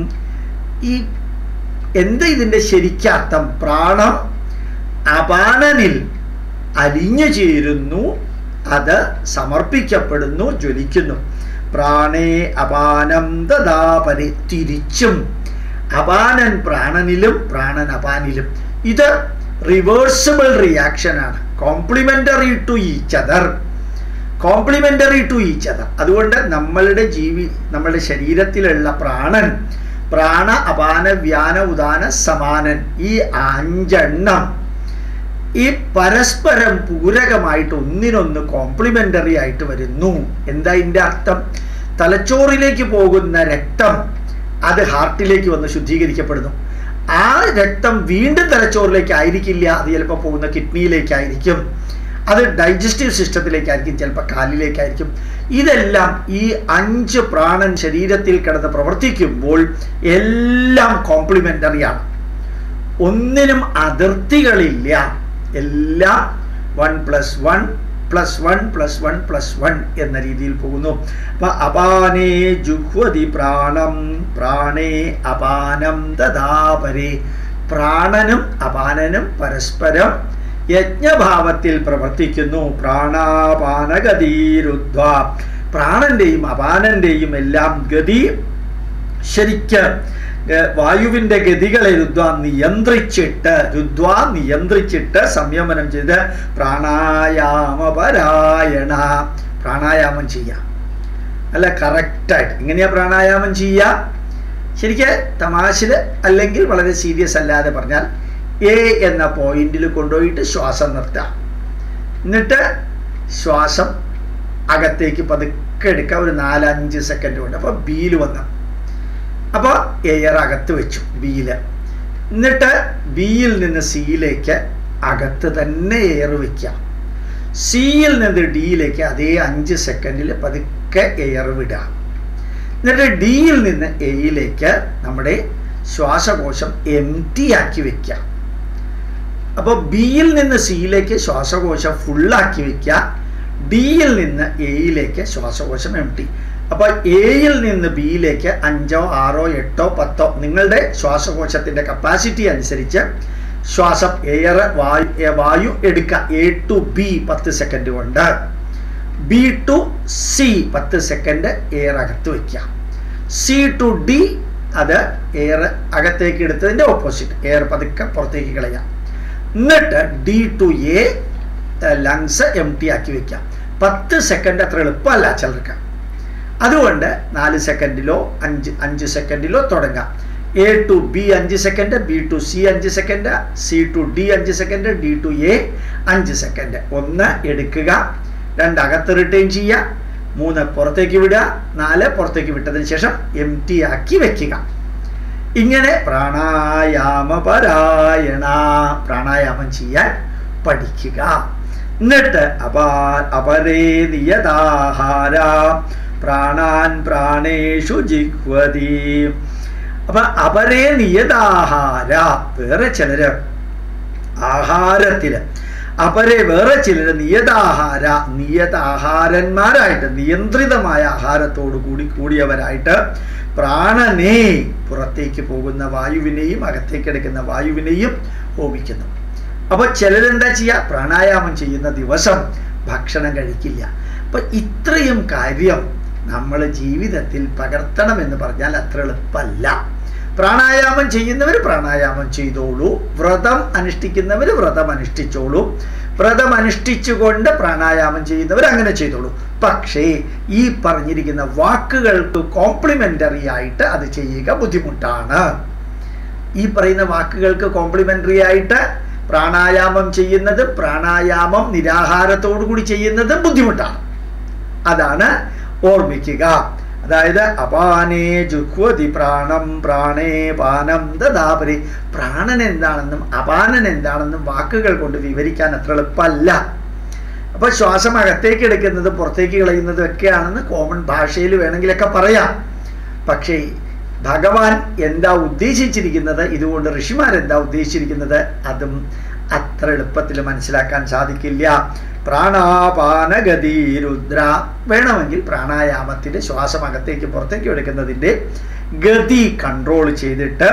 ഈ എന്താ ഇതിൻ്റെ ശരിക്കർത്ഥം പ്രാണം അപാനനിൽ അലിഞ്ഞു ചേരുന്നു അത് സമർപ്പിക്കപ്പെടുന്നു ജ്വലിക്കുന്നു പ്രാണേ അപാനം ദദാപരി തിരിച്ചും അപാനൻ പ്രാണനിലും പ്രാണൻ അപാനിലും ഇത് റിവേഴ്സിബിൾ റിയാക്ഷൻ ആണ് complementary to each other complementary to each other അതുകൊണ്ട് നമ്മളുടെ ജീവി നമ്മളുടെ ശരീരത്തിലുള്ള പ്രാണൻ പ്രാണ അപാന വ്യാന ഉദാന സമാനൻ ഈ അഞ്ചെണ്ണം ഈ പരസ്പരം പൂരകമായിട്ട് ഒന്നിനൊന്ന് കോംപ്ലിമെന്ററി ആയിട്ട് വരുന്നു എന്താ ഇതിൻ്റെ അർത്ഥം തലച്ചോറിലേക്ക് പോകുന്ന രക്തം അത് ഹാർട്ടിലേക്ക് വന്ന് ശുദ്ധീകരിക്കപ്പെടുന്നു ആ രക്തം വീണ്ടും തലച്ചോറിലേക്ക് ആയിരിക്കില്ല അത് ചിലപ്പോൾ പോകുന്ന കിഡ്നിയിലേക്കായിരിക്കും അത് ഡൈജസ്റ്റീവ് സിസ്റ്റത്തിലേക്കായിരിക്കും ചിലപ്പോൾ കാലിലേക്കായിരിക്കും ഇതെല്ലാം ഈ അഞ്ച് പ്രാണൻ ശരീരത്തിൽ കിടന്ന് പ്രവർത്തിക്കുമ്പോൾ എല്ലാം കോംപ്ലിമെൻ്ററിയാണ് ഒന്നിനും അതിർത്തികളില്ല എല്ലാം one plus one plus one plus one plus one എന്ന രീതിയിൽ പോകുന്നു അപ്പൊ അപാനേ ജുഹ്വതി പ്രാണം പ്രാണേ അപാനം ദദാപരേ പ്രാണനും അപാനനും പരസ്പരം യജ്ഞഭാവത്തിൽ പ്രവർത്തിക്കുന്നു പ്രാണാപാനഗതിരുദ്ധ്വ പ്രാണന്റെയും അപാനന്റെയും എല്ലാം ഗതി ശരിക്ക് ഏർ വായുവിന്റെ ഗതികളെ രുദ്വ നിയന്ത്രിച്ചിട്ട് രുദ്വ നിയന്ത്രിച്ചിട്ട് സംയമനം ചെയ്ത് പ്രാണായാമപരായണ പ്രാണായാമം ചെയ്യാം അല്ല കറക്റ്റായിട്ട് എങ്ങനെയാ പ്രാണായാമം ചെയ്യുക ശരിക്ക് തമാശില് അല്ലെങ്കിൽ വളരെ സീരിയസ് അല്ലാതെ പറഞ്ഞാൽ എ എന്ന പോയിന്റിൽ കൊണ്ടുപോയിട്ട് ശ്വാസം നിർത്താം എന്നിട്ട് ശ്വാസം അകത്തേക്ക് പതുക്കെ എടുക്കുക ഒരു നാലഞ്ച് സെക്കൻഡ് കൊണ്ട് അപ്പോൾ ബിയിൽ വന്നു അപ്പോൾ എയർ അകത്ത് വെച്ചു ബിയിൽ എന്നിട്ട് ബിയിൽ നിന്ന് സിയിലേക്ക് അകത്ത് തന്നെ എയർ വെക്കാം സിയിൽ നിന്ന് ഡിയിലേക്ക് അതേ അഞ്ച് സെക്കൻഡിൽ പതുക്കെ എയർ വിടാം എന്നിട്ട് ഡിയിൽ നിന്ന് എയിലേക്ക് നമ്മുടെ ശ്വാസകോശം എം ടി ആക്കി വെക്കാം അപ്പോൾ ബിയിൽ നിന്ന് സിയിലേക്ക് ശ്വാസകോശം ഫുള്ളാക്കി വെക്കുക ഡിയിൽ നിന്ന് എയിലേക്ക് ശ്വാസകോശം എം ടി അപ്പോൾ എയിൽ നിന്ന് ബിയിലേക്ക് അഞ്ചോ ആറോ എട്ടോ പത്തോ നിങ്ങളുടെ ശ്വാസകോശത്തിന്റെ കപ്പാസിറ്റി അനുസരിച്ച് ശ്വാസം എയർ വായു എ, വായു എടുക്കുക എ ടു ബി പത്ത് സെക്കൻഡ് കൊണ്ട് ബി ടു സി പത്ത് സെക്കൻഡ് എയർ അകത്ത് വയ്ക്കുക സി ടു ഡി അത് എയർ അകത്തേക്ക് എടുത്തതിൻ്റെ ഓപ്പോസിറ്റ് എയർ പതുക്കെ പുറത്തേക്ക് കളയാം എന്നിട്ട് D to A lungs empty ആക്കി വെക്കാം പത്ത് സെക്കൻഡ് അത്ര എളുപ്പമല്ല ചിലർക്ക് അതുകൊണ്ട് നാല് സെക്കൻഡിലോ അഞ്ച് അഞ്ച് സെക്കൻഡിലോ തുടങ്ങാം എ ടു ബി അഞ്ച് സെക്കൻഡ് ബി ടു സി അഞ്ച് സെക്കൻഡ് സി ടു ഡി അഞ്ച് സെക്കൻഡ് ഡി ടു എ അഞ്ച് സെക്കൻഡ് ഒന്ന് എടുക്കുക രണ്ട് അകത്ത് റിട്ടേൺ ചെയ്യുക മൂന്ന് പുറത്തേക്ക് വിടുക നാല് പുറത്തേക്ക് വിട്ടതിന് ശേഷം എം ടി ആക്കി വെക്കുക ഇങ്ങനെ പ്രാണായാമപരായണ പ്രാണായാമം ചെയ്യാൻ പഠിക്കുക എന്നിട്ട് അപാ അപരേ നിയതാഹാര പ്രാണാൻ പ്രാണേഷു ജിഹ്വതി അപ്പൊ അപരേ നിയതാഹാര വേറെ ചിലര് ആഹാരത്തില് അപരെ വേറെ ചിലര് നിയതാഹാര നിയതാഹാരന്മാരായിട്ട് നിയന്ത്രിതമായ ആഹാരത്തോടു കൂടി കൂടിയവരായിട്ട് പ്രാണനെ പുറത്തേക്ക് പോകുന്ന വായുവിനെയും അകത്തേക്ക് എടുക്കുന്ന വായുവിനെയും ഹോമിക്കുന്നു അപ്പൊ ചിലരെന്താ ചെയ്യുക പ്രാണായാമം ചെയ്യുന്ന ദിവസം ഭക്ഷണം കഴിക്കില്ല അപ്പൊ ഇത്രയും കാര്യം നമ്മൾ ജീവിതത്തിൽ പകർത്തണം എന്ന് പറഞ്ഞാൽ അത്ര എളുപ്പമല്ല പ്രാണായാമം ചെയ്യുന്നവർ പ്രാണായാമം ചെയ്തോളൂ വ്രതം അനുഷ്ഠിക്കുന്നവർ വ്രതം അനുഷ്ഠിച്ചോളൂ വ്രതം അനുഷ്ഠിച്ചുകൊണ്ട് പ്രാണായാമം ചെയ്യുന്നവർ അങ്ങനെ ചെയ്തോളൂ പക്ഷേ ഈ പറഞ്ഞിരിക്കുന്ന വാക്കുകൾക്ക് കോംപ്ലിമെന്ററി ആയിട്ട് അത് ചെയ്യുക ബുദ്ധിമുട്ടാണ് ഈ പറയുന്ന വാക്കുകൾക്ക് കോംപ്ലിമെന്ററി ആയിട്ട് പ്രാണായാമം ചെയ്യുന്നത് പ്രാണായാമം നിരാഹാരത്തോടു കൂടി ചെയ്യുന്നത് ബുദ്ധിമുട്ടാണ് അതാണ് ഓർമ്മിക്കുക അതായത് അപാനേ ജുഹ്വതി പ്രാണം പ്രാണേ പാനം ദദാപരി പ്രാണൻ എന്താണെന്നും അപാനൻ എന്താണെന്നും വാക്കുകൾ കൊണ്ട് വിവരിക്കാൻ അത്ര എളുപ്പമല്ല അപ്പൊ ശ്വാസം അകത്തേക്ക് എടുക്കുന്നത് പുറത്തേക്ക് കളയുന്നതും ഒക്കെയാണെന്ന് കോമൺ ഭാഷയിൽ വേണമെങ്കിലൊക്കെ പറയാം പക്ഷേ ഭഗവാൻ എന്താ ഉദ്ദേശിച്ചിരിക്കുന്നത് ഇതുകൊണ്ട് ഋഷിമാർ എന്താ ഉദ്ദേശിച്ചിരിക്കുന്നത് അതും അത്ര എളുപ്പത്തിൽ മനസ്സിലാക്കാൻ സാധിക്കില്ല പ്രാണാപാനഗതി രുദ്ര വേണമെങ്കിൽ പ്രാണായാമത്തിന്റെ ശ്വാസം അകത്തേക്ക് പുറത്തേക്ക് എടുക്കുന്നതിൻ്റെ ഗതി കൺട്രോൾ ചെയ്തിട്ട്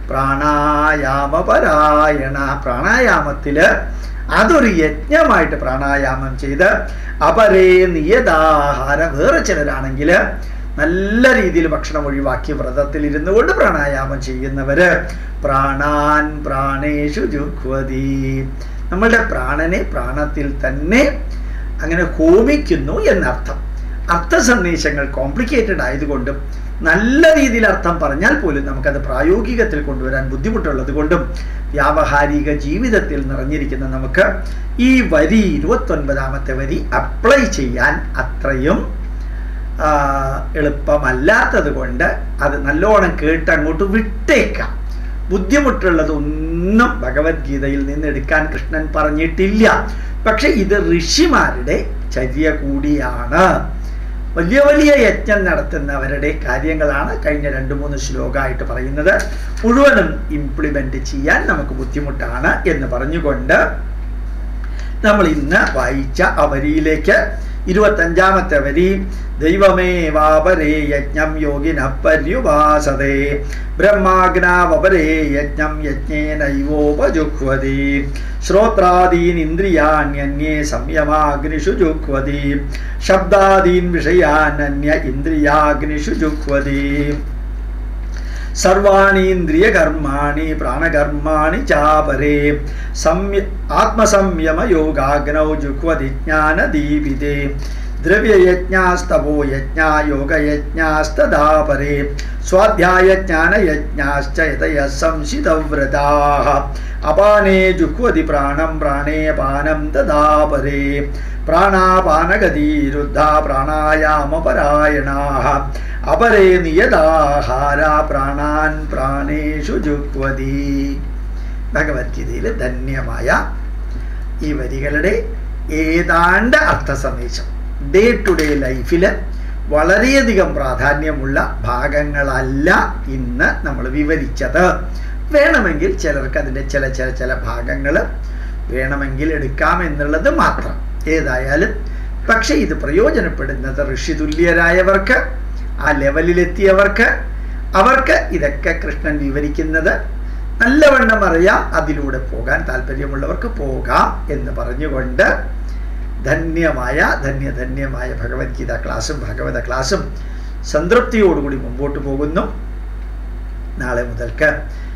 പ്രാണായാമപരായണ പ്രാണായാമത്തില് അതൊരു യജ്ഞമായിട്ട് പ്രാണായാമം ചെയ്ത് അപരേ നിയതാഹാര വേറെ ചിലരാണെങ്കിൽ നല്ല രീതിയിൽ ഭക്ഷണം ഒഴിവാക്കി വ്രതത്തിൽ ഇരുന്നു കൊണ്ട് പ്രാണായാമം ചെയ്യുന്നവര് പ്രാണാൻ പ്രാണേഷു ജുഹ്വതി നമ്മളുടെ പ്രാണനെ പ്രാണത്തിൽ തന്നെ അങ്ങനെ ഹോമിക്കുന്നു എന്നർത്ഥം അർത്ഥ സന്ദേശങ്ങൾ കോംപ്ലിക്കേറ്റഡ് ആയതുകൊണ്ടും നല്ല രീതിയിൽ അർത്ഥം പറഞ്ഞാൽ പോലും നമുക്കത് പ്രായോഗികത്തിൽ കൊണ്ടുവരാൻ ബുദ്ധിമുട്ടുള്ളത് കൊണ്ടും വ്യാവഹാരിക ജീവിതത്തിൽ നിറഞ്ഞിരിക്കുന്ന നമുക്ക് ഈ വരി ഇരുപത്തൊൻപതാമത്തെ വരി അപ്ലൈ ചെയ്യാൻ അത്രയും എളുപ്പമല്ലാത്തത് കൊണ്ട് അത് നല്ലോണം കേട്ട് അങ്ങോട്ട് വിട്ടേക്കാം ബുദ്ധിമുട്ടുള്ളതൊന്നും ഭഗവത്ഗീതയിൽ നിന്ന് എടുക്കാൻ കൃഷ്ണൻ പറഞ്ഞിട്ടില്ല പക്ഷെ ഇത് ഋഷിമാരുടെ ചര്യ കൂടിയാണ് വലിയ വലിയ യജ്ഞം നടത്തുന്നവരുടെ കാര്യങ്ങളാണ് കഴിഞ്ഞ രണ്ട് മൂന്ന് ശ്ലോകമായിട്ട് പറയുന്നത് മുഴുവനും ഇംപ്ലിമെന്റ് ചെയ്യാൻ നമുക്ക് ബുദ്ധിമുട്ടാണ് എന്ന് പറഞ്ഞുകൊണ്ട് നമ്മൾ ഇന്ന് വായിച്ച ആ വരിയിലേക്ക് ഇരുപത്തഞ്ചാമത്തെ വരി ദൈവമേവാപരേ യജ്ഞം യോഗിന പര്യുപാസതേ ബ്രഹ്മാഗ്നാവപരേ യജ്ഞം യജ്ഞേനൈവോപജുഹ്വതി ശ്രോത്രാദീൻ ഇന്ദ്രിയാണ്യന്യേ സംയമാഗ്നിഷു ജുഹ്വതി ശബ്ദാദീൻ വിഷയാനന്യ ഇന്ദ്രിയാഗ്നിഷു ജുഹ്വതി സർവാണീന്ദ്രിയകർമാണി പ്രാണകർമാണി ചാപരേ സംയ ആത്മസംയമയോഗാഗ്നൗ ജുഹ്വതി ജ്ഞാനദീപിതേ ദ്രവ്യയജ്ഞാസ്തവോ യജ്ഞാ യോഗയജ്ഞാസ്തദാപരേ സ്വാധ്യായജ്ഞാനയജ്ഞാശ്ച യതയ സംശിതവ്രതാः അപാനേ ജുഹ്വതി പ്രാണം പ്രാണേ പാനം തദാപരേ പ്രാണാപാനഗതീരുദ്ധ പ്രാണായാമപരായണാः അപരേ നിയതാഹാര പ്രാണാൻ പ്രാണേഷു ജുഹ്വതി ഭഗവത്ഗീതയിൽ ധന്യമായ ഈ വരികളുടെ ഏതാണ്ട് അർത്ഥ സന്ദേശം ഡേ ടു ഡേ ലൈഫിൽ വളരെയധികം പ്രാധാന്യമുള്ള ഭാഗങ്ങളല്ല ഇന്ന് നമ്മൾ വിവരിച്ചത് വേണമെങ്കിൽ ചിലർക്ക് അതിൻ്റെ ചില ചില ചില ഭാഗങ്ങൾ വേണമെങ്കിൽ എടുക്കാം എന്നുള്ളത് മാത്രം ഏതായാലും പക്ഷെ ഇത് പ്രയോജനപ്പെടുന്നത് ഋഷിതുല്യരായവർക്ക് ആ ലെവലിലെത്തിയവർക്ക് അവർക്ക് ഇതൊക്കെ കൃഷ്ണൻ വിവരിക്കുന്നത് നല്ലവണ്ണം അറിയാം അതിലൂടെ പോകാൻ താല്പര്യമുള്ളവർക്ക് പോകാം എന്ന് പറഞ്ഞുകൊണ്ട് ധന്യമായ ധന്യധന്യമായ ഭഗവത്ഗീത ക്ലാസ്സും ഭഗവത ക്ലാസ്സും സംതൃപ്തിയോടുകൂടി മുമ്പോട്ട് പോകുന്നു നാളെ മുതൽക്ക്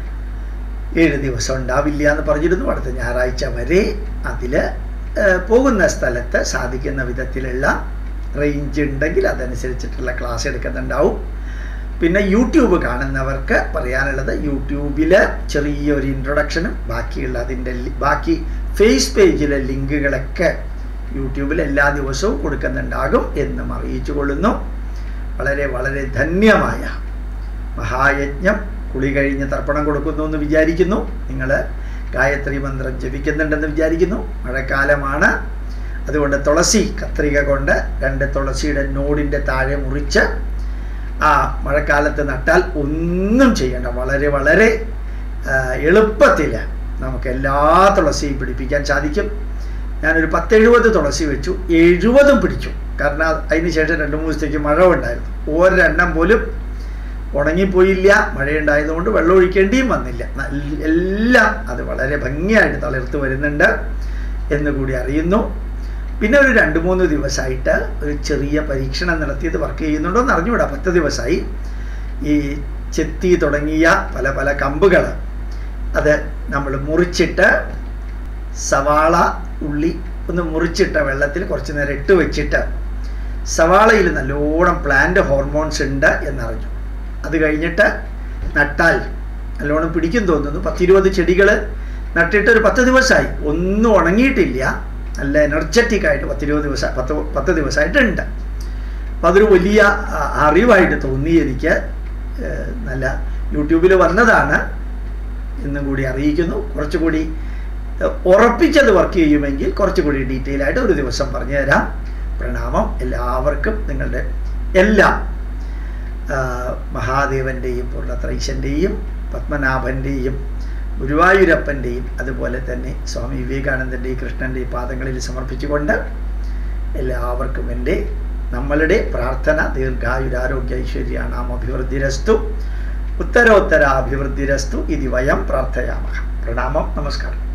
ഏഴ് ദിവസം ഉണ്ടാവില്ല എന്ന് പറഞ്ഞിരുന്നു അടുത്ത ഞായറാഴ്ച വരെ അതിൽ പോകുന്ന സ്ഥലത്ത് സാധിക്കുന്ന വിധത്തിലുള്ള റേഞ്ച് ഉണ്ടെങ്കിൽ അതനുസരിച്ചിട്ടുള്ള ക്ലാസ് എടുക്കുന്നുണ്ടാവും പിന്നെ യൂട്യൂബ് കാണുന്നവർക്ക് പറയാനുള്ളത് യൂട്യൂബിൽ ചെറിയൊരു ഇൻട്രൊഡക്ഷനും ബാക്കിയുള്ള അതിൻ്റെ ബാക്കി ഫേസ് പേജിലെ ലിങ്കുകളൊക്കെ യൂട്യൂബിൽ എല്ലാ ദിവസവും കൊടുക്കുന്നുണ്ടാകും എന്നും അറിയിച്ചു കൊള്ളുന്നു വളരെ വളരെ ധന്യമായ മഹായജ്ഞം കുളി കഴിഞ്ഞ് തർപ്പണം കൊടുക്കുന്നു എന്ന് വിചാരിക്കുന്നു നിങ്ങൾ ഗായത്രി മന്ത്രം ജപിക്കുന്നുണ്ടെന്ന് വിചാരിക്കുന്നു മഴക്കാലമാണ് അതുകൊണ്ട് തുളസി കത്രിക കൊണ്ട് രണ്ട് തുളസിയുടെ നോടിൻ്റെ താഴെ മുറിച്ച് ആ മഴക്കാലത്ത് നട്ടാൽ ഒന്നും ചെയ്യണ്ട വളരെ വളരെ എളുപ്പത്തിൽ നമുക്ക് എല്ലാ തുളസിയും പിടിപ്പിക്കാൻ സാധിക്കും ഞാനൊരു പത്തെഴുപത് തുളസി വെച്ചു എഴുപതും പിടിച്ചു കാരണം അതിന് ശേഷം രണ്ട് മൂന്ന് ദിവസത്തേക്ക് മഴ ഉണ്ടായിരുന്നു ഒരെണ്ണം പോലും ഉണങ്ങിപ്പോയില്ല മഴയുണ്ടായതുകൊണ്ട് വെള്ളം ഒഴിക്കേണ്ടിയും വന്നില്ല എല്ലാം അത് വളരെ ഭംഗിയായിട്ട് തളിർത്ത് വരുന്നുണ്ട് എന്ന് കൂടി അറിയുന്നു പിന്നെ ഒരു രണ്ട് മൂന്ന് ദിവസമായിട്ട് ഒരു ചെറിയ പരീക്ഷണം നടത്തിയത് വർക്ക് ചെയ്യുന്നുണ്ടോ എന്ന് അറിഞ്ഞുകൂടാ പത്ത് ദിവസമായി ഈ ചെത്തി തുടങ്ങിയ പല പല കമ്പുകൾ അത് നമ്മൾ മുറിച്ചിട്ട് സവാള ഉള്ളി ഒന്ന് മുറിച്ചിട്ട വെള്ളത്തിൽ കുറച്ച് നേരം ഇട്ട് വെച്ചിട്ട് സവാളയിൽ നല്ലോണം പ്ലാന്റ് ഹോർമോൺസ് ഉണ്ട് എന്നറിഞ്ഞു അത് കഴിഞ്ഞിട്ട് നട്ടാൽ നല്ലോണം പിടിക്കും തോന്നുന്നു പത്തിരുപത് ചെടികൾ നട്ടിട്ട് ഒരു പത്ത് ദിവസമായി ഒന്നും ഉണങ്ങിയിട്ടില്ല നല്ല എനർജറ്റിക് ആയിട്ട് പത്തിരുപത് ദിവസം പത്ത് പത്ത് ദിവസമായിട്ടുണ്ട് അപ്പം അതൊരു വലിയ അറിവായിട്ട് തോന്നി എനിക്ക് നല്ല യൂട്യൂബിൽ വന്നതാണ് എന്നും കൂടി അറിയിക്കുന്നു കുറച്ചുകൂടി ഉറപ്പിച്ചത് വർക്ക് ചെയ്യുമെങ്കിൽ കുറച്ചുകൂടി ഡീറ്റെയിൽ ആയിട്ട് ഒരു ദിവസം പറഞ്ഞു തരാം പ്രണാമം എല്ലാവർക്കും നിങ്ങളുടെ എല്ലാ മഹാദേവൻ്റെയും പൂർണ്ണത്രൈശൻ്റെയും പത്മനാഭൻ്റെയും ഗുരുവായൂരപ്പൻ്റെയും അതുപോലെ തന്നെ സ്വാമി വിവേകാനന്ദൻ്റെയും കൃഷ്ണൻ്റെയും പാദങ്ങളിൽ സമർപ്പിച്ചുകൊണ്ട് എല്ലാവർക്കും എൻ്റെ നമ്മളുടെ പ്രാർത്ഥന ദീർഘായുരാരോഗ്യ ഐശ്വര്യാണാം അഭിവൃദ്ധിരസ്തു ഉത്തരോത്തരാഭിവൃദ്ധിരസ്തു ഇതി വയം പ്രാർത്ഥയാമ പ്രണാമം നമസ്കാരം